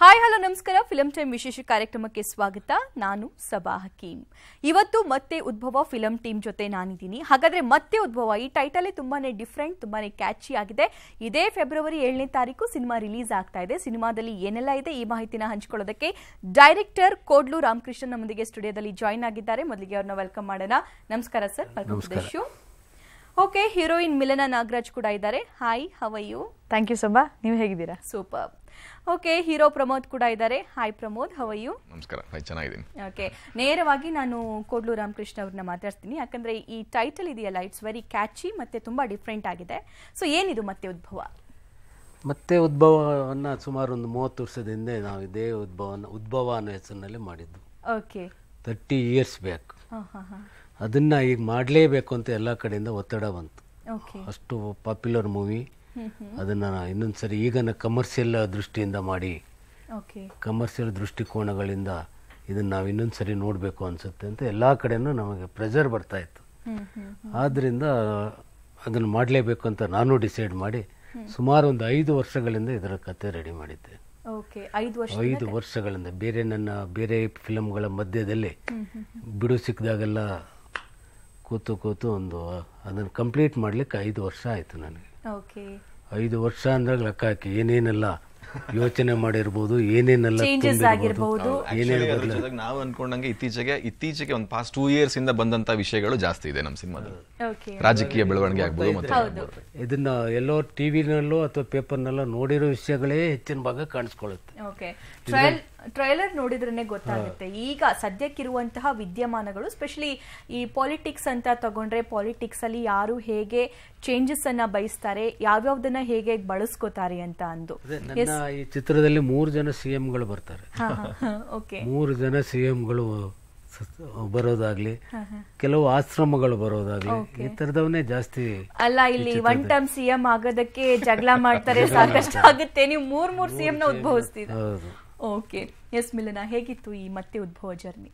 Hi hello ನಮಸ್ಕಾರ film time ವಿಶೇಷ ಕಾರ್ಯಕ್ರಮಕ್ಕೆ ಸ್ವಾಗತ ನಾನು ಸಬಾ ಹಕೀಂ ಇವತ್ತು ಮತ್ತೆ ಉದ್ಭವ ಫಿಲಂ ಟೀಮ್ ಜೊತೆ ನಾನಿದ್ದೀನಿ ಹಾಗಾದ್ರೆ ಮತ್ತೆ ಉದ್ಭವ ಈ ಟೈಟಲೇ ತುಂಬಾನೇ ಡಿಫ್ರೆಂಟ್ ತುಂಬಾನೇ ಕ್ಯಾಚಿ ಆಗಿದೆ ಇದೇ ಫೆಬ್ರವರಿ ಏಳನೇ ತಾರೀಕು ಸಿನಿಮಾ ರಿಲೀಸ್ ಆಗ್ತಾ ಇದೆ ಸಿನಿಮಾದಲ್ಲಿ ಏನೆಲ್ಲ ಇದೆ ಈ ಮಾಹಿತಿನ ಹಂಚಿಕೊಳ್ಳೋದಕ್ಕೆ ಡೈರೆಕ್ಟರ್ ಕೋಡ್ಲು ರಾಮಕೃಷ್ಣನ್ ನಮ್ಮೊಂದಿಗೆ ಸ್ಟುಡಿಯೋದಲ್ಲಿ ಜಾಯ್ನ್ ಆಗಿದ್ದಾರೆ ಮೊದಲಿಗೆ ಅವ್ರನ್ನ ವೆಲ್ಕಮ್ ಮಾಡೋಣ ನಮಸ್ಕಾರ sir welcome to the show okay heroine Milana Nagaraj ಕೂಡ ಇದ್ದಾರೆ ಹಾಯ್ ಹವಯ್ಯು ಥ್ಯಾಂಕ್ ಯು ಸಬಾ ನೀವು ಹೇಗಿದ್ದೀರಾ ಸೂಪರ್ ಓಕೆ ಹೀರೋ ಪ್ರಮೋದ್ ಕೂಡ ಇದ್ದಾರೆ ಹಾಯ್ ಪ್ರಮೋದ್ ಹವಯ್ಯು ನಮಸ್ಕಾರ ಹಾಯ್ ಚೆನ್ನಾಗಿದ್ದೀನಿ ಓಕೆ ನೇರವಾಗಿ ನಾನು ಕೋಡ್ಲು ರಾಮಕೃಷ್ಣ ಅವ್ರನ್ನ ಮಾತಾಡ್ತೀನಿ ಯಾಕಂದ್ರೆ ಈ ಟೈಟಲ್ ಇದೆಯಲ್ಲ ಇಟ್ಸ್ ವೆರಿ ಕ್ಯಾಚಿ ಮತ್ತೆ ತುಂಬಾ ಡಿಫ್ರೆಂಟ್ ಆಗಿದೆ ಸೊ ಏನಿದು ಮತ್ತೆ ಉದ್ಭವ ಮತ್ತೆ ಉದ್ಭವವನ್ನು ಸುಮಾರು ಒಂದು ಮೂವತ್ತು ವರ್ಷದ ಹಿಂದೆ ನಾವು ಇದೇ ಉದ್ಭವನ ಉದ್ಭವ ಅನ್ನೋ ಹೆಸರಿನಲ್ಲಿ ಮಾಡಿದ್ದು ಓಕೆ ತರ್ಟಿ ಇಯರ್ಸ್ ಬ್ಯಾಕ್ ಹಾ ಹಾ ಹಾ ಅದನ್ನು ಈಗ ಮಾಡಲೇಬೇಕು ಅಂತ ಎಲ್ಲ ಕಡೆಯಿಂದ ಒತ್ತಡ ಬಂತು ಓಕೆ ಅಷ್ಟು ಪಾಪ್ಯುಲರ್ ಮೂವಿ ಅದನ್ನು ಇನ್ನೊಂದು ಸರಿ ಈಗನ ಕಮರ್ಷಿಯಲ್ ದೃಷ್ಟಿಯಿಂದ ಮಾಡಿ ಓಕೆ ಕಮರ್ಷಿಯಲ್ ದೃಷ್ಟಿಕೋನಗಳಿಂದ ಇದನ್ನು ನಾವು ಇನ್ನೊಂದು ಸರಿ ನೋಡಬೇಕು ಅನಿಸುತ್ತೆ ಅಂತ ಎಲ್ಲ ಕಡೆನೂ ನಮಗೆ ಪ್ರೆಷರ್ ಬರ್ತಾ ಇತ್ತು ಹ್ಮ್ ಹ್ಮ್ ಆದ್ದರಿಂದ ಅದನ್ನು ಮಾಡಲೇಬೇಕು ಅಂತ ನಾನು ಡಿಸೈಡ್ ಮಾಡಿ ಸುಮಾರು ಒಂದು ಐದು ವರ್ಷಗಳಿಂದ ಇದರ ಕತೆ ರೆಡಿ ಮಾಡಿದ್ದೆ ಓಕೆ ಐದು ವರ್ಷ ಐದು ವರ್ಷಗಳಿಂದ ಬೇರೆ ನನ್ನ ಬೇರೆ ಫಿಲಮ್ಗಳ ಮಧ್ಯದಲ್ಲಿ ಬಿಡು ಸಿಕ್ಕಿದಾಗೆಲ್ಲ ಕೂತು ಕೂತು ಒಂದು ಅದನ್ನು ಕಂಪ್ಲೀಟ್ ಮಾಡಲಿಕ್ಕೆ ಐದು ವರ್ಷ ಆಯಿತು ನನಗೆ ಓಕೆ ಐದು ವರ್ಷ ಅಂದಾಗ ಲೆಕ್ಕ ಹಾಕಿ ಏನೇನೆಲ್ಲ ಯೋಚನೆ ಮಾಡಿರ್ಬೋದು ಏನೇನೆಲ್ಲ ಚೇಂಜಸ್ ಆಗಿರಬಹುದು Actually, ಅದ್ರ ಜೊತೆಗೆ ನಾವು ಅನ್ಕೊಂಡಂಗೆ ಇತ್ತೀಚೆಗೆ ಇತ್ತೀಚೆಗೆ ಒಂದು ಪಾಸ್ಟ್ ಟೂ ಇಯರ್ಸ್ ಇಂದ ಬಂದಂತ ವಿಷಯಗಳು ಜಾಸ್ತಿ ಇದೆ ನಮ್ಮ ಸಿನಿಮಾದಲ್ಲಿ ಓಕೆ ರಾಜಕೀಯ ಬೆಳವಣಿಗೆ ಆಗ್ಬೋದು ಮತ್ತೆ ಇದನ್ನ ಎಲ್ಲೋ ಟಿವಿನಲ್ಲೋ ಅಥವಾ ಪೇಪರ್ನಲ್ಲೋ ನೋಡಿರೋ ವಿಷಯಗಳೇ ಹೆಚ್ಚಿನ ಭಾಗ ಕಾಣಿಸ್ಕೊಳ್ಳುತ್ತೆ ಓಕೆ ಟ್ರಯಲ್ ಟ್ರೈಲರ್ ನೋಡಿದ್ರೇನೆ ಗೊತ್ತಾಗುತ್ತೆ ಈಗ ಸದ್ಯಕ್ಕಿರುವಂತಹ ವಿದ್ಯಮಾನಗಳು ಸ್ಪೆಷಲಿ ಈ ಪಾಲಿಟಿಕ್ಸ್ ಅಂತ ತಗೊಂಡ್ರೆ ಪಾಲಿಟಿಕ್ಸ್ ಅಲ್ಲಿ ಯಾರು ಹೇಗೆ ಚೇಂಜಸ್ ಅನ್ನ ಬಯಸ್ತಾರೆ ಯಾವ್ಯಾವ್ದನ್ನ ಹೇಗೆ ಬಳಸ್ಕೋತಾರೆ ಅಂತ ಅಂದು ಅದೇ ನನ್ನ ಈ ಚಿತ್ರದಲ್ಲಿ ಮೂರು ಜನ ಸಿ ಎಂಗಳು ಬರ್ತಾರೆ ಓಕೆ ಮೂರು ಜನ ಸಿ ಎಂಗಳು ಬರೋದಾಗ್ಲಿ ಕೆಲವು ಆಶ್ರಮಗಳು ಬರೋದಾಗ್ಲಿ ಈ ತರದವನ್ನೇ ಜಾಸ್ತಿ ಅಲ್ಲ ಇಲ್ಲಿ ಒನ್ ಟರ್ಮ್ ಸಿಎಂ ಆಗೋದಕ್ಕೆ ಜಗಳ ಮಾಡ್ತಾರೆ ಸಾಕಷ್ಟು ಆಗುತ್ತೆ ನೀವು ಮೂರ್ ಮೂರ್ ಸಿಎಂ ನ ಉದ್ಭವಿಸ್ತೀರ ಹೌದು ಓಕೆ ಎಸ್ ಮಿಲನ ಹೇಗಿತ್ತು ಈ ಮತ್ತೆ ಉದ್ಭವ ಜರ್ನಿ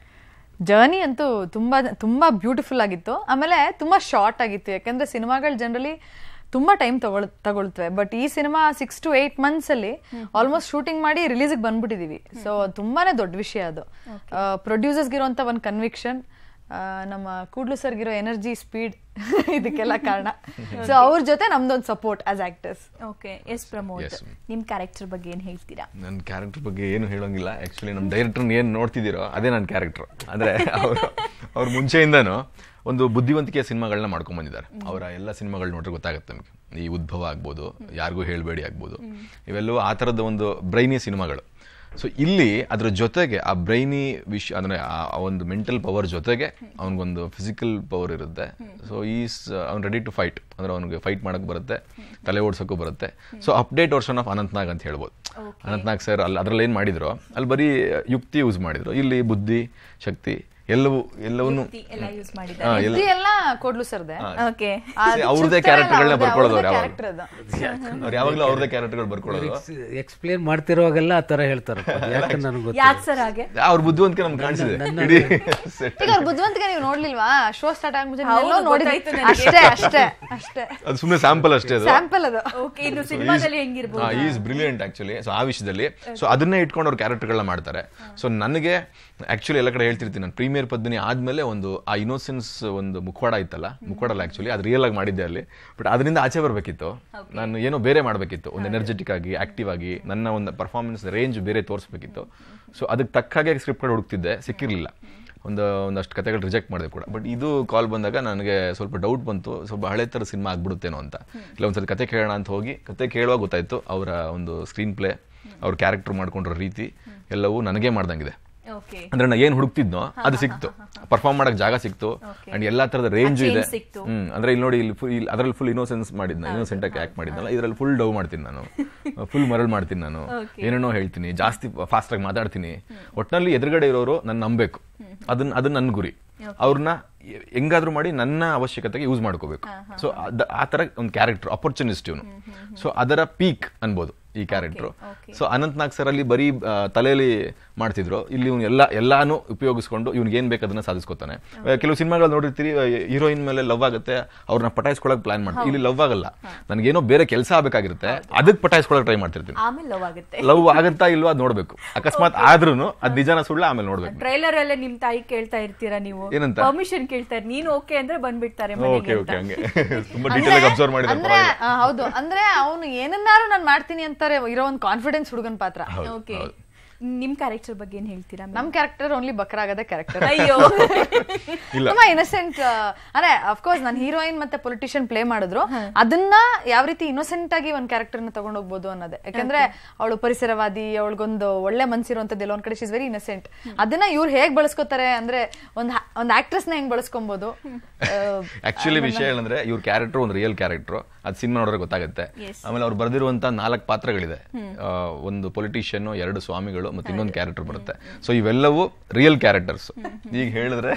ಜರ್ನಿ ಅಂತೂ ತುಂಬಾ ತುಂಬಾ ಬ್ಯೂಟಿಫುಲ್ ಆಗಿತ್ತು ಆಮೇಲೆ ತುಂಬಾ ಶಾರ್ಟ್ ಆಗಿತ್ತು ಯಾಕಂದ್ರೆ ಸಿನಿಮಾಗಳು ಜನರಲಿ ತುಂಬಾ ಟೈಮ್ ತಗೊಳ್ ತಗೊಳ್ತವೆ ಬಟ್ ಈ cinema six to eight months ಅಲ್ಲಿ ಆಲ್ಮೋಸ್ಟ್ ಶೂಟಿಂಗ್ ಮಾಡಿ ರಿಲೀಸ್ಗೆ ಬಂದ್ಬಿಟ್ಟಿದೀವಿ ಸೊ ತುಂಬಾನೇ ದೊಡ್ಡ ವಿಷಯ ಅದು ಪ್ರೊಡ್ಯೂಸರ್ಸ್ಗೆ ಇರುವಂತ ಒಂದು ಕನ್ವಿಕ್ಷನ್ ನಮ್ಮ ಕೂಡ್ಲು ಸರ್ಗಿರೋ ಎನರ್ಜಿ ಸ್ಪೀಡ್ ಇದಕ್ಕೆಲ್ಲ ಕಾರಣ ಸೊ ಅವ್ರ ಜೊತೆ ನಮ್ದೊಂದು support as actors okay yes Pramod ನಿಮ್ ಕ್ಯಾರೆಕ್ಟರ್ ಬಗ್ಗೆ ಏನ್ ಹೇಳ್ತೀರಾ ನನ್ನ ಕ್ಯಾರೆಕ್ಟರ್ ಬಗ್ಗೆ ಏನು ಹೇಳೋಂಗಿಲ್ಲ ಆಕ್ಚುಲಿ ನಮ್ಮ ಡೈರೆಕ್ಟರ್ ಏನು ನೋಡ್ತಿದ್ದೀರೋ ಅದೇ ನನ್ನ ಕ್ಯಾರೆಕ್ಟರ್ ಅಂದ್ರೆ ಅವರು ಅವ್ರ ಮುಂಚೆಯಿಂದನೂ ಒಂದು ಬುದ್ಧಿವಂತಿಕೆಯ ಸಿನಿಮಾಗಳನ್ನ ಮಾಡ್ಕೊಂಡ್ ಬಂದಿದ್ದಾರೆ ಅವರ ಎಲ್ಲ ಸಿನಿಮಾಗಳು ನೋಡ್ರೆ ಗೊತ್ತಾಗುತ್ತೆ ನಮಗೆ ಈ ಉದ್ಭವ ಆಗ್ಬೋದು ಯಾರಿಗೂ ಹೇಳಬೇಡಿ ಆಗ್ಬೋದು ಇವೆಲ್ಲವೂ ಆ ಥರದ ಒಂದು ಬ್ರೈನಿ ಸಿನಿಮಾಗಳು ಸೊ ಇಲ್ಲಿ ಅದ್ರ ಜೊತೆಗೆ ಆ ಬ್ರೈನಿ ವಿಷ ಅಂದ್ರೆ ಆ ಆ ಒಂದು ಮೆಂಟಲ್ ಪವರ್ ಜೊತೆಗೆ ಅವನಿಗೊಂದು ಫಿಸಿಕಲ್ ಪವರ್ ಇರುತ್ತೆ ಸೊ ಈಸ್ ಅವ್ನು ರೆಡಿ ಟು ಫೈಟ್ ಅಂದ್ರೆ ಅವನಿಗೆ ಫೈಟ್ ಮಾಡಕ್ ಬರುತ್ತೆ ತಲೆ ಓಡ್ಸೋಕ್ಕೂ ಬರುತ್ತೆ so update version of Anant Nag ಅಂತ ಹೇಳ್ಬೋದು ಅನಂತ್ನಾಗ್ ಸರ್ ಅಲ್ಲಿ ಅದ್ರಲ್ಲಿ ಏನು ಮಾಡಿದ್ರು ಅಲ್ಲಿ ಬರೀ ಯುಕ್ತಿ ಯೂಸ್ ಮಾಡಿದ್ರು ಇಲ್ಲಿ ಬುದ್ಧಿ ಶಕ್ತಿ ಎಲ್ಲವೂ ಎಲ್ಲವನ್ನು ಎಲ್ಲ ಯೂಸ್ ಮಾಡಿದ್ದಾರೆ ಹಾ, ಎಲ್ಲ ಎಲ್ಲ ಕೊಡ್ಲು ಸರ್ದೆ ಓಕೆ ಅವ್ರದೇ ಕ್ಯಾರೆಕ್ಟರ್ಗಳನ್ನ ಬರ್ಕೊಳ್ಳೋದು ಅವ್ರು ಕ್ಯಾರೆಕ್ಟರ್ ಯಾವಾಗ ಅದು ಅವ್ರು ಯಾವಾಗಲೂ ಅವ್ರದೇ ಕ್ಯಾರೆಕ್ಟರ್ಗಳು ಬರ್ಕೊಳ್ಳೋದು ಎಕ್ಸ್ಪ್ಲೇನ್ ಮಾಡ್ತಿರುವಾಗೆಲ್ಲ ಆ ತರ ಹೇಳ್ತಾರೆ ಯಾಕೆ ನನಗೆ ಗೊತ್ತಿಲ್ಲ ಯಾಕೆ ಸರ್ ಹಾಗೆ ಅವ್ರ ಬುದ್ಧಿವಂತಿಕೆ ನಮ್ಗೆ ಕಾಣಿಸಿದೆ ಇಡೀ set. ಈಗ ಅವ್ರ ಬುದ್ಧಿವಂತಿಕೆ ನೀವು ನೋಡ್ಲಿಲ್ವಾ ಶೋ ಸ್ಟಾರ್ಟ್ ಆಗ್ಬಿಟ್ಟು ಹೌದು, ಎಲ್ಲೋ ನೋಡಿದ್ವಿ ಗೊತ್ತಾಯ್ತು ನನಗೆ. ಅಷ್ಟೇ ಅಷ್ಟೇ ಅಷ್ಟೇ ಅದು ಸುಮ್ಮನೆ ಸ್ಯಾಂಪಲ್ ಅಷ್ಟೇ ಅದು ಸ್ಯಾಂಪಲ್ ಅದು ಓಕೆ ಇನ್ನು ಸಿನಿಮಾದಲ್ಲಿ ಹೆಂಗಿರ್ಬೋದು ಈಸ್ ಬ್ರಿಲಿಯಂಟ್ ಆಕ್ಚುಲಿ ಸೊ ಆ ವಿಷಯದಲ್ಲಿ ಸೊ ಅದನ್ನೇ ಇಟ್ಕೊಂಡು ಅವ್ರು ಕ್ಯಾರೆಕ್ಟರ್ಗಳನ್ನ ಮಾಡ್ತಾರೆ ಸೊ ನನಗೆ ಆಕ್ಚುಲಿ ಎಲ್ಲ ಕಡೆ ಹೇಳ್ತಿರ್ತೀನಿ ನಾನು ಪ್ರೀಮಿಯರ್ ಪದ್ಧತಿ ಆದ್ಮೇಲೆ ಒಂದು ಆ ಇನೋಸೆನ್ಸ್ ಒಂದು ಮುಖವಾಡ ಇತ್ತಲ್ಲ ಮುಖವಾಡ ಅಲ್ಲ ಆಕ್ಚುಲಿ ಅದು ರಿಯಲ್ ಆಗಿ ಮಾಡಿದ್ದೆ ಅಲ್ಲಿ ಬಟ್ ಅದರಿಂದ ಆಚೆ ಬರಬೇಕಿತ್ತು ನಾನು ಏನೋ ಬೇರೆ ಮಾಡಬೇಕಿತ್ತು ಒಂದು ಎನರ್ಜೆಟಿಕ್ ಆಗಿ ಆಕ್ಟಿವ್ ಆಗಿ ನನ್ನ ಒಂದು ಪರ್ಫಾರ್ಮೆನ್ಸ್ ರೇಂಜ್ ಬೇರೆ ತೋರಿಸ್ಬೇಕಿತ್ತು ಸೊ ಅದಕ್ಕೆ ತಕ್ಕ ಹಾಗೆ ಸ್ಕ್ರಿಪ್ಟ್ಗಳು ಹುಡುಕ್ತಿದ್ದೆ ಸಿಕ್ಕಿರಲಿಲ್ಲ ಒಂದು ಒಂದಷ್ಟು ಕತೆಗಳು ರಿಜೆಕ್ಟ್ ಮಾಡಿದೆ ಕೂಡ ಬಟ್ ಇದು ಕಾಲ್ ಬಂದಾಗ ನನಗೆ ಸ್ವಲ್ಪ ಡೌಟ್ ಬಂತು ಸ್ವಲ್ಪ ಹಳೆ ಥರ ಸಿನಿಮಾ ಆಗ್ಬಿಡುತ್ತೇನೋ ಅಂತ ಇಲ್ಲ ಒಂದ್ಸಲ ಕತೆ ಕೇಳೋಣ ಅಂತ ಹೋಗಿ ಕತೆ ಕೇಳುವಾಗ ಗೊತ್ತಾಯ್ತು ಅವರ ಒಂದು ಸ್ಕ್ರೀನ್ ಪ್ಲೇ ಅವ್ರ ಕ್ಯಾರೆಕ್ಟರ್ ಮಾಡ್ಕೊಂಡಿರೋ ರೀತಿ ಎಲ್ಲವೂ ನನಗೆ ಮಾಡ್ದಂಗಿದೆ ಓಕೆ ಅಂದ್ರೆ ನಾ ಏನ್ ಹುಡುಕ್ತಿದ್ನೋ ಅದು ಸಿಕ್ತು ಪರ್ಫಾರ್ಮ್ ಮಾಡಕ್ ಜಾಗ ಸಿಕ್ತು ಅಂಡ್ ಎಲ್ಲಾ ತರದ ರೇಂಜ್ ಇದೆ ಸಿಕ್ತು. ಹ್ಮ್ ಅಂದ್ರೆ ಇಲ್ಲಿ ನೋಡಿ ಇಲ್ಲಿ ಫುಲ್ ಅದ್ರಲ್ಲಿ ಫುಲ್ ಇನ್ನೋಸೆನ್ಸ್ ಮಾಡಿದ್ನ ಇನ್ನೋಸೆಂಟ್ ಆಗಿ ಆಕ್ಟ್ ಮಾಡಿದ್ನಲ್ಲ ಇದ್ರಲ್ಲಿ ಫುಲ್ ಡವ್ ಮಾಡ್ತೀನಿ ನಾನು ಫುಲ್ ಮರಳ್ ಮಾಡ್ತೀನಿ ನಾನು ಏನೇನೋ ಹೇಳ್ತೀನಿ ಜಾಸ್ತಿ ಫಾಸ್ಟ್ ಆಗಿ ಮಾತಾಡ್ತೀನಿ ಒಟ್ನಲ್ಲಿ ಎದುರುಗಡೆ ಇರೋರು ನನ್ನ ನಂಬೇಕು ಅದನ್ನ ಅದನ್ನ ನನ್ನ ಗುರಿ ಅವ್ರನ್ನ ಹೆಂಗಾದ್ರೂ ಮಾಡಿ ನನ್ನ ಅವಶ್ಯಕತೆಗೆ ಯೂಸ್ ಮಾಡ್ಕೋಬೇಕು ಸೊ ಆ ತರ ಒಂದು ಕ್ಯಾರೆಕ್ಟರ್ ಅಪರ್ಚುನಿಸ್ಟ್ ಇವನು ಸೊ ಅದರ ಪೀಕ್ ಅನ್ಬೋದು ಈ character okay. So Anant Nag sir ಅಲ್ಲಿ ಬರೀ ಆ, ತಲೆಯಲ್ಲಿ ಮಾಡ್ತಿದ್ರು ಇಲ್ಲಿ ಇವ್ನು ಎಲ್ಲ ಎಲ್ಲಾನು ಉಪಯೋಗಿಸ್ಕೊಂಡು ಇವ್ನಿಗೆ ಏನ್ ಬೇಕು ಅದನ್ನ ಸಾಧಿಸ್ಕೊತಾನೆ ಆ, ಕೆಲವು ಸಿನಿಮಾಗಳು ನೋಡಿರ್ತೀರಿ ಹೀರೋಯಿನ್ ಮೇಲೆ ಲವ್ ಆಗುತ್ತೆ ಅವ್ರನ್ನ ಪಟಾಯಿಸ್ಕೊಳಕ್ ಪ್ಲಾನ್ ಮಾಡ್ತೀವಿ ಇಲ್ಲಿ ಲವ್ ಆಗಲ್ಲ ನನಗೇನೋ ಬೇರೆ ಕೆಲಸ ಆಗ್ಬೇಕಾಗಿರುತ್ತೆ ಅದಕ್ಕೆ ಪಟಾಯಿಸ್ಕೊಳಕ್ ಟ್ರೈ ಮಾಡ್ತಿರ್ತೀನಿ ಆಮೇಲೆ ಲವ್ ಆಗುತ್ತೆ ಲವ್ ಆಗತ್ತಾ ಇಲ್ವಾ ಅದ್ ನೋಡ್ಬೇಕು ಅಕಸ್ಮಾತ್ ಆದ್ರೂನು ಅದ್ ನಿಜಾನ ಸುಳ್ಳ ಆಮೇಲೆ ನೋಡ್ಬೇಕು ಟ್ರೈಲರ್ ಅಲ್ಲೇ ನಿಮ್ ತಾಯಿ ಕೇಳ್ತಾ ಇರ್ತೀರಾ ನೀವು ಏನಂತ? ಪರ್ಮಿಷನ್ ಕೇಳ್ತಾರೆ ನೀನು ಓಕೆ ಅಂದ್ರೆ ಬಂದ್ಬಿಡ್ತಾರೆ ಓಕೆ ಮನೆಗೆ ಓಕೆ ಅಂತ. ಹಂಗೆ ತುಂಬಾ ಡೀಟೇಲ್ ಆಗಿ ಅಬ್ಸರ್ವ್ ಮಾಡಿದ್ರೆ ಅಂದ್ರೆ ಆ, ಹೌದು ಅಂದ್ರೆ ಅವನು ಏನನ್ನಾರು ನಾನು ಮಾಡ್ತೀನಿ ಅಂತಾರೆ ಇರೋ ಒಂದು ಕಾನ್ಫಿಡೆನ್ಸ್ ಹುಡುಗನ್ ಪಾತ್ರ ಓಕೆ ನಿಮ್ ಕ್ಯಾರೆಕ್ಟರ್ ಬಗ್ಗೆ ಏನ್ ಹೇಳ್ತೀರಾ ನಮ್ ಕ್ಯಾರೆಕ್ಟರ್ ಓನ್ಲಿ ಬಕ್ರಾಗದ ಕ್ಯಾರೆಕ್ಟರ್ ಅಯ್ಯೋ ಇಲ್ಲ. ತುಂಬಾ ಇನ್ನಸೆಂಟ್ ಅಂದ್ರೆ ಅಫ್ಕೋರ್ಸ್ ನಾನು ಹೀರೋಯಿನ್ ಮತ್ತೆ ಪೊಲಿಟಿಷಿಯನ್ ಪ್ಲೇ ಮಾಡಿದ್ರು ಅದನ್ನ ಯಾವ ರೀತಿ ಇನ್ನೋಸೆಂಟ್ ಆಗಿ ಒಂದ್ ಕ್ಯಾರೆಕ್ಟರ್ ನ ತಗೊಂಡ್ ಹೋಗ್ಬೋದು ಅನ್ನೋದೇ ಯಾಕಂದ್ರೆ ಅವಳು ಪರಿಸರವಾದಿ ಅವಳಿಗೊಂದು ಒಳ್ಳೆ ಮನ್ಸಿರುವಂತದ್ದು ಎಲ್ಲ ಒಂದ್ ಕಡೆ ಶಿಸ್ ವೆರಿ ಇನ್ನಸೆಂಟ್ ಅದನ್ನ ಇವ್ರು ಹೇಗ್ ಬಳಸ್ಕೋತಾರೆ ಅಂದ್ರೆ ಒಂದ್ ಹ- ಒಂದ್ ಆಕ್ಟ್ರೆಸ್ ನ ಹೆಂಗ್ ಬಳಸ್ಕೊಬಹುದು ಆಕ್ಚುಲಿ ವಿಷಯ ಏನಂದ್ರೆ ಇವ್ರ ಕ್ಯಾರೆಕ್ಟರ್ ಒಂದು ರಿಯಲ್ ಕ್ಯಾರೆಕ್ಟರ್ ಅದ್ ಸಿನಿಮಾ ನೋಡಿದ್ರೆ ಗೊತ್ತಾಗುತ್ತೆ ಆಮೇಲೆ ಅವ್ರು ಬರ್ದಿರುವಂತ ನಾಲ್ಕು ಪಾತ್ರಗಳಿದೆ ಆ, ಒಂದು ಪೊಲಿಟಿಷಿಯನ್ ಎರಡು ಸ್ವಾಮಿಗಳು ಮತ್ತೆ ಇನ್ನೊಂದು ಕ್ಯಾರೆಕ್ಟರ್ ಬರುತ್ತೆ ಸೊ ಇವೆಲ್ಲವೂ ರಿಯಲ್ ಕ್ಯಾರೆಕ್ಟರ್ಸ್ ಈಗ ಹೇಳಿದ್ರೆ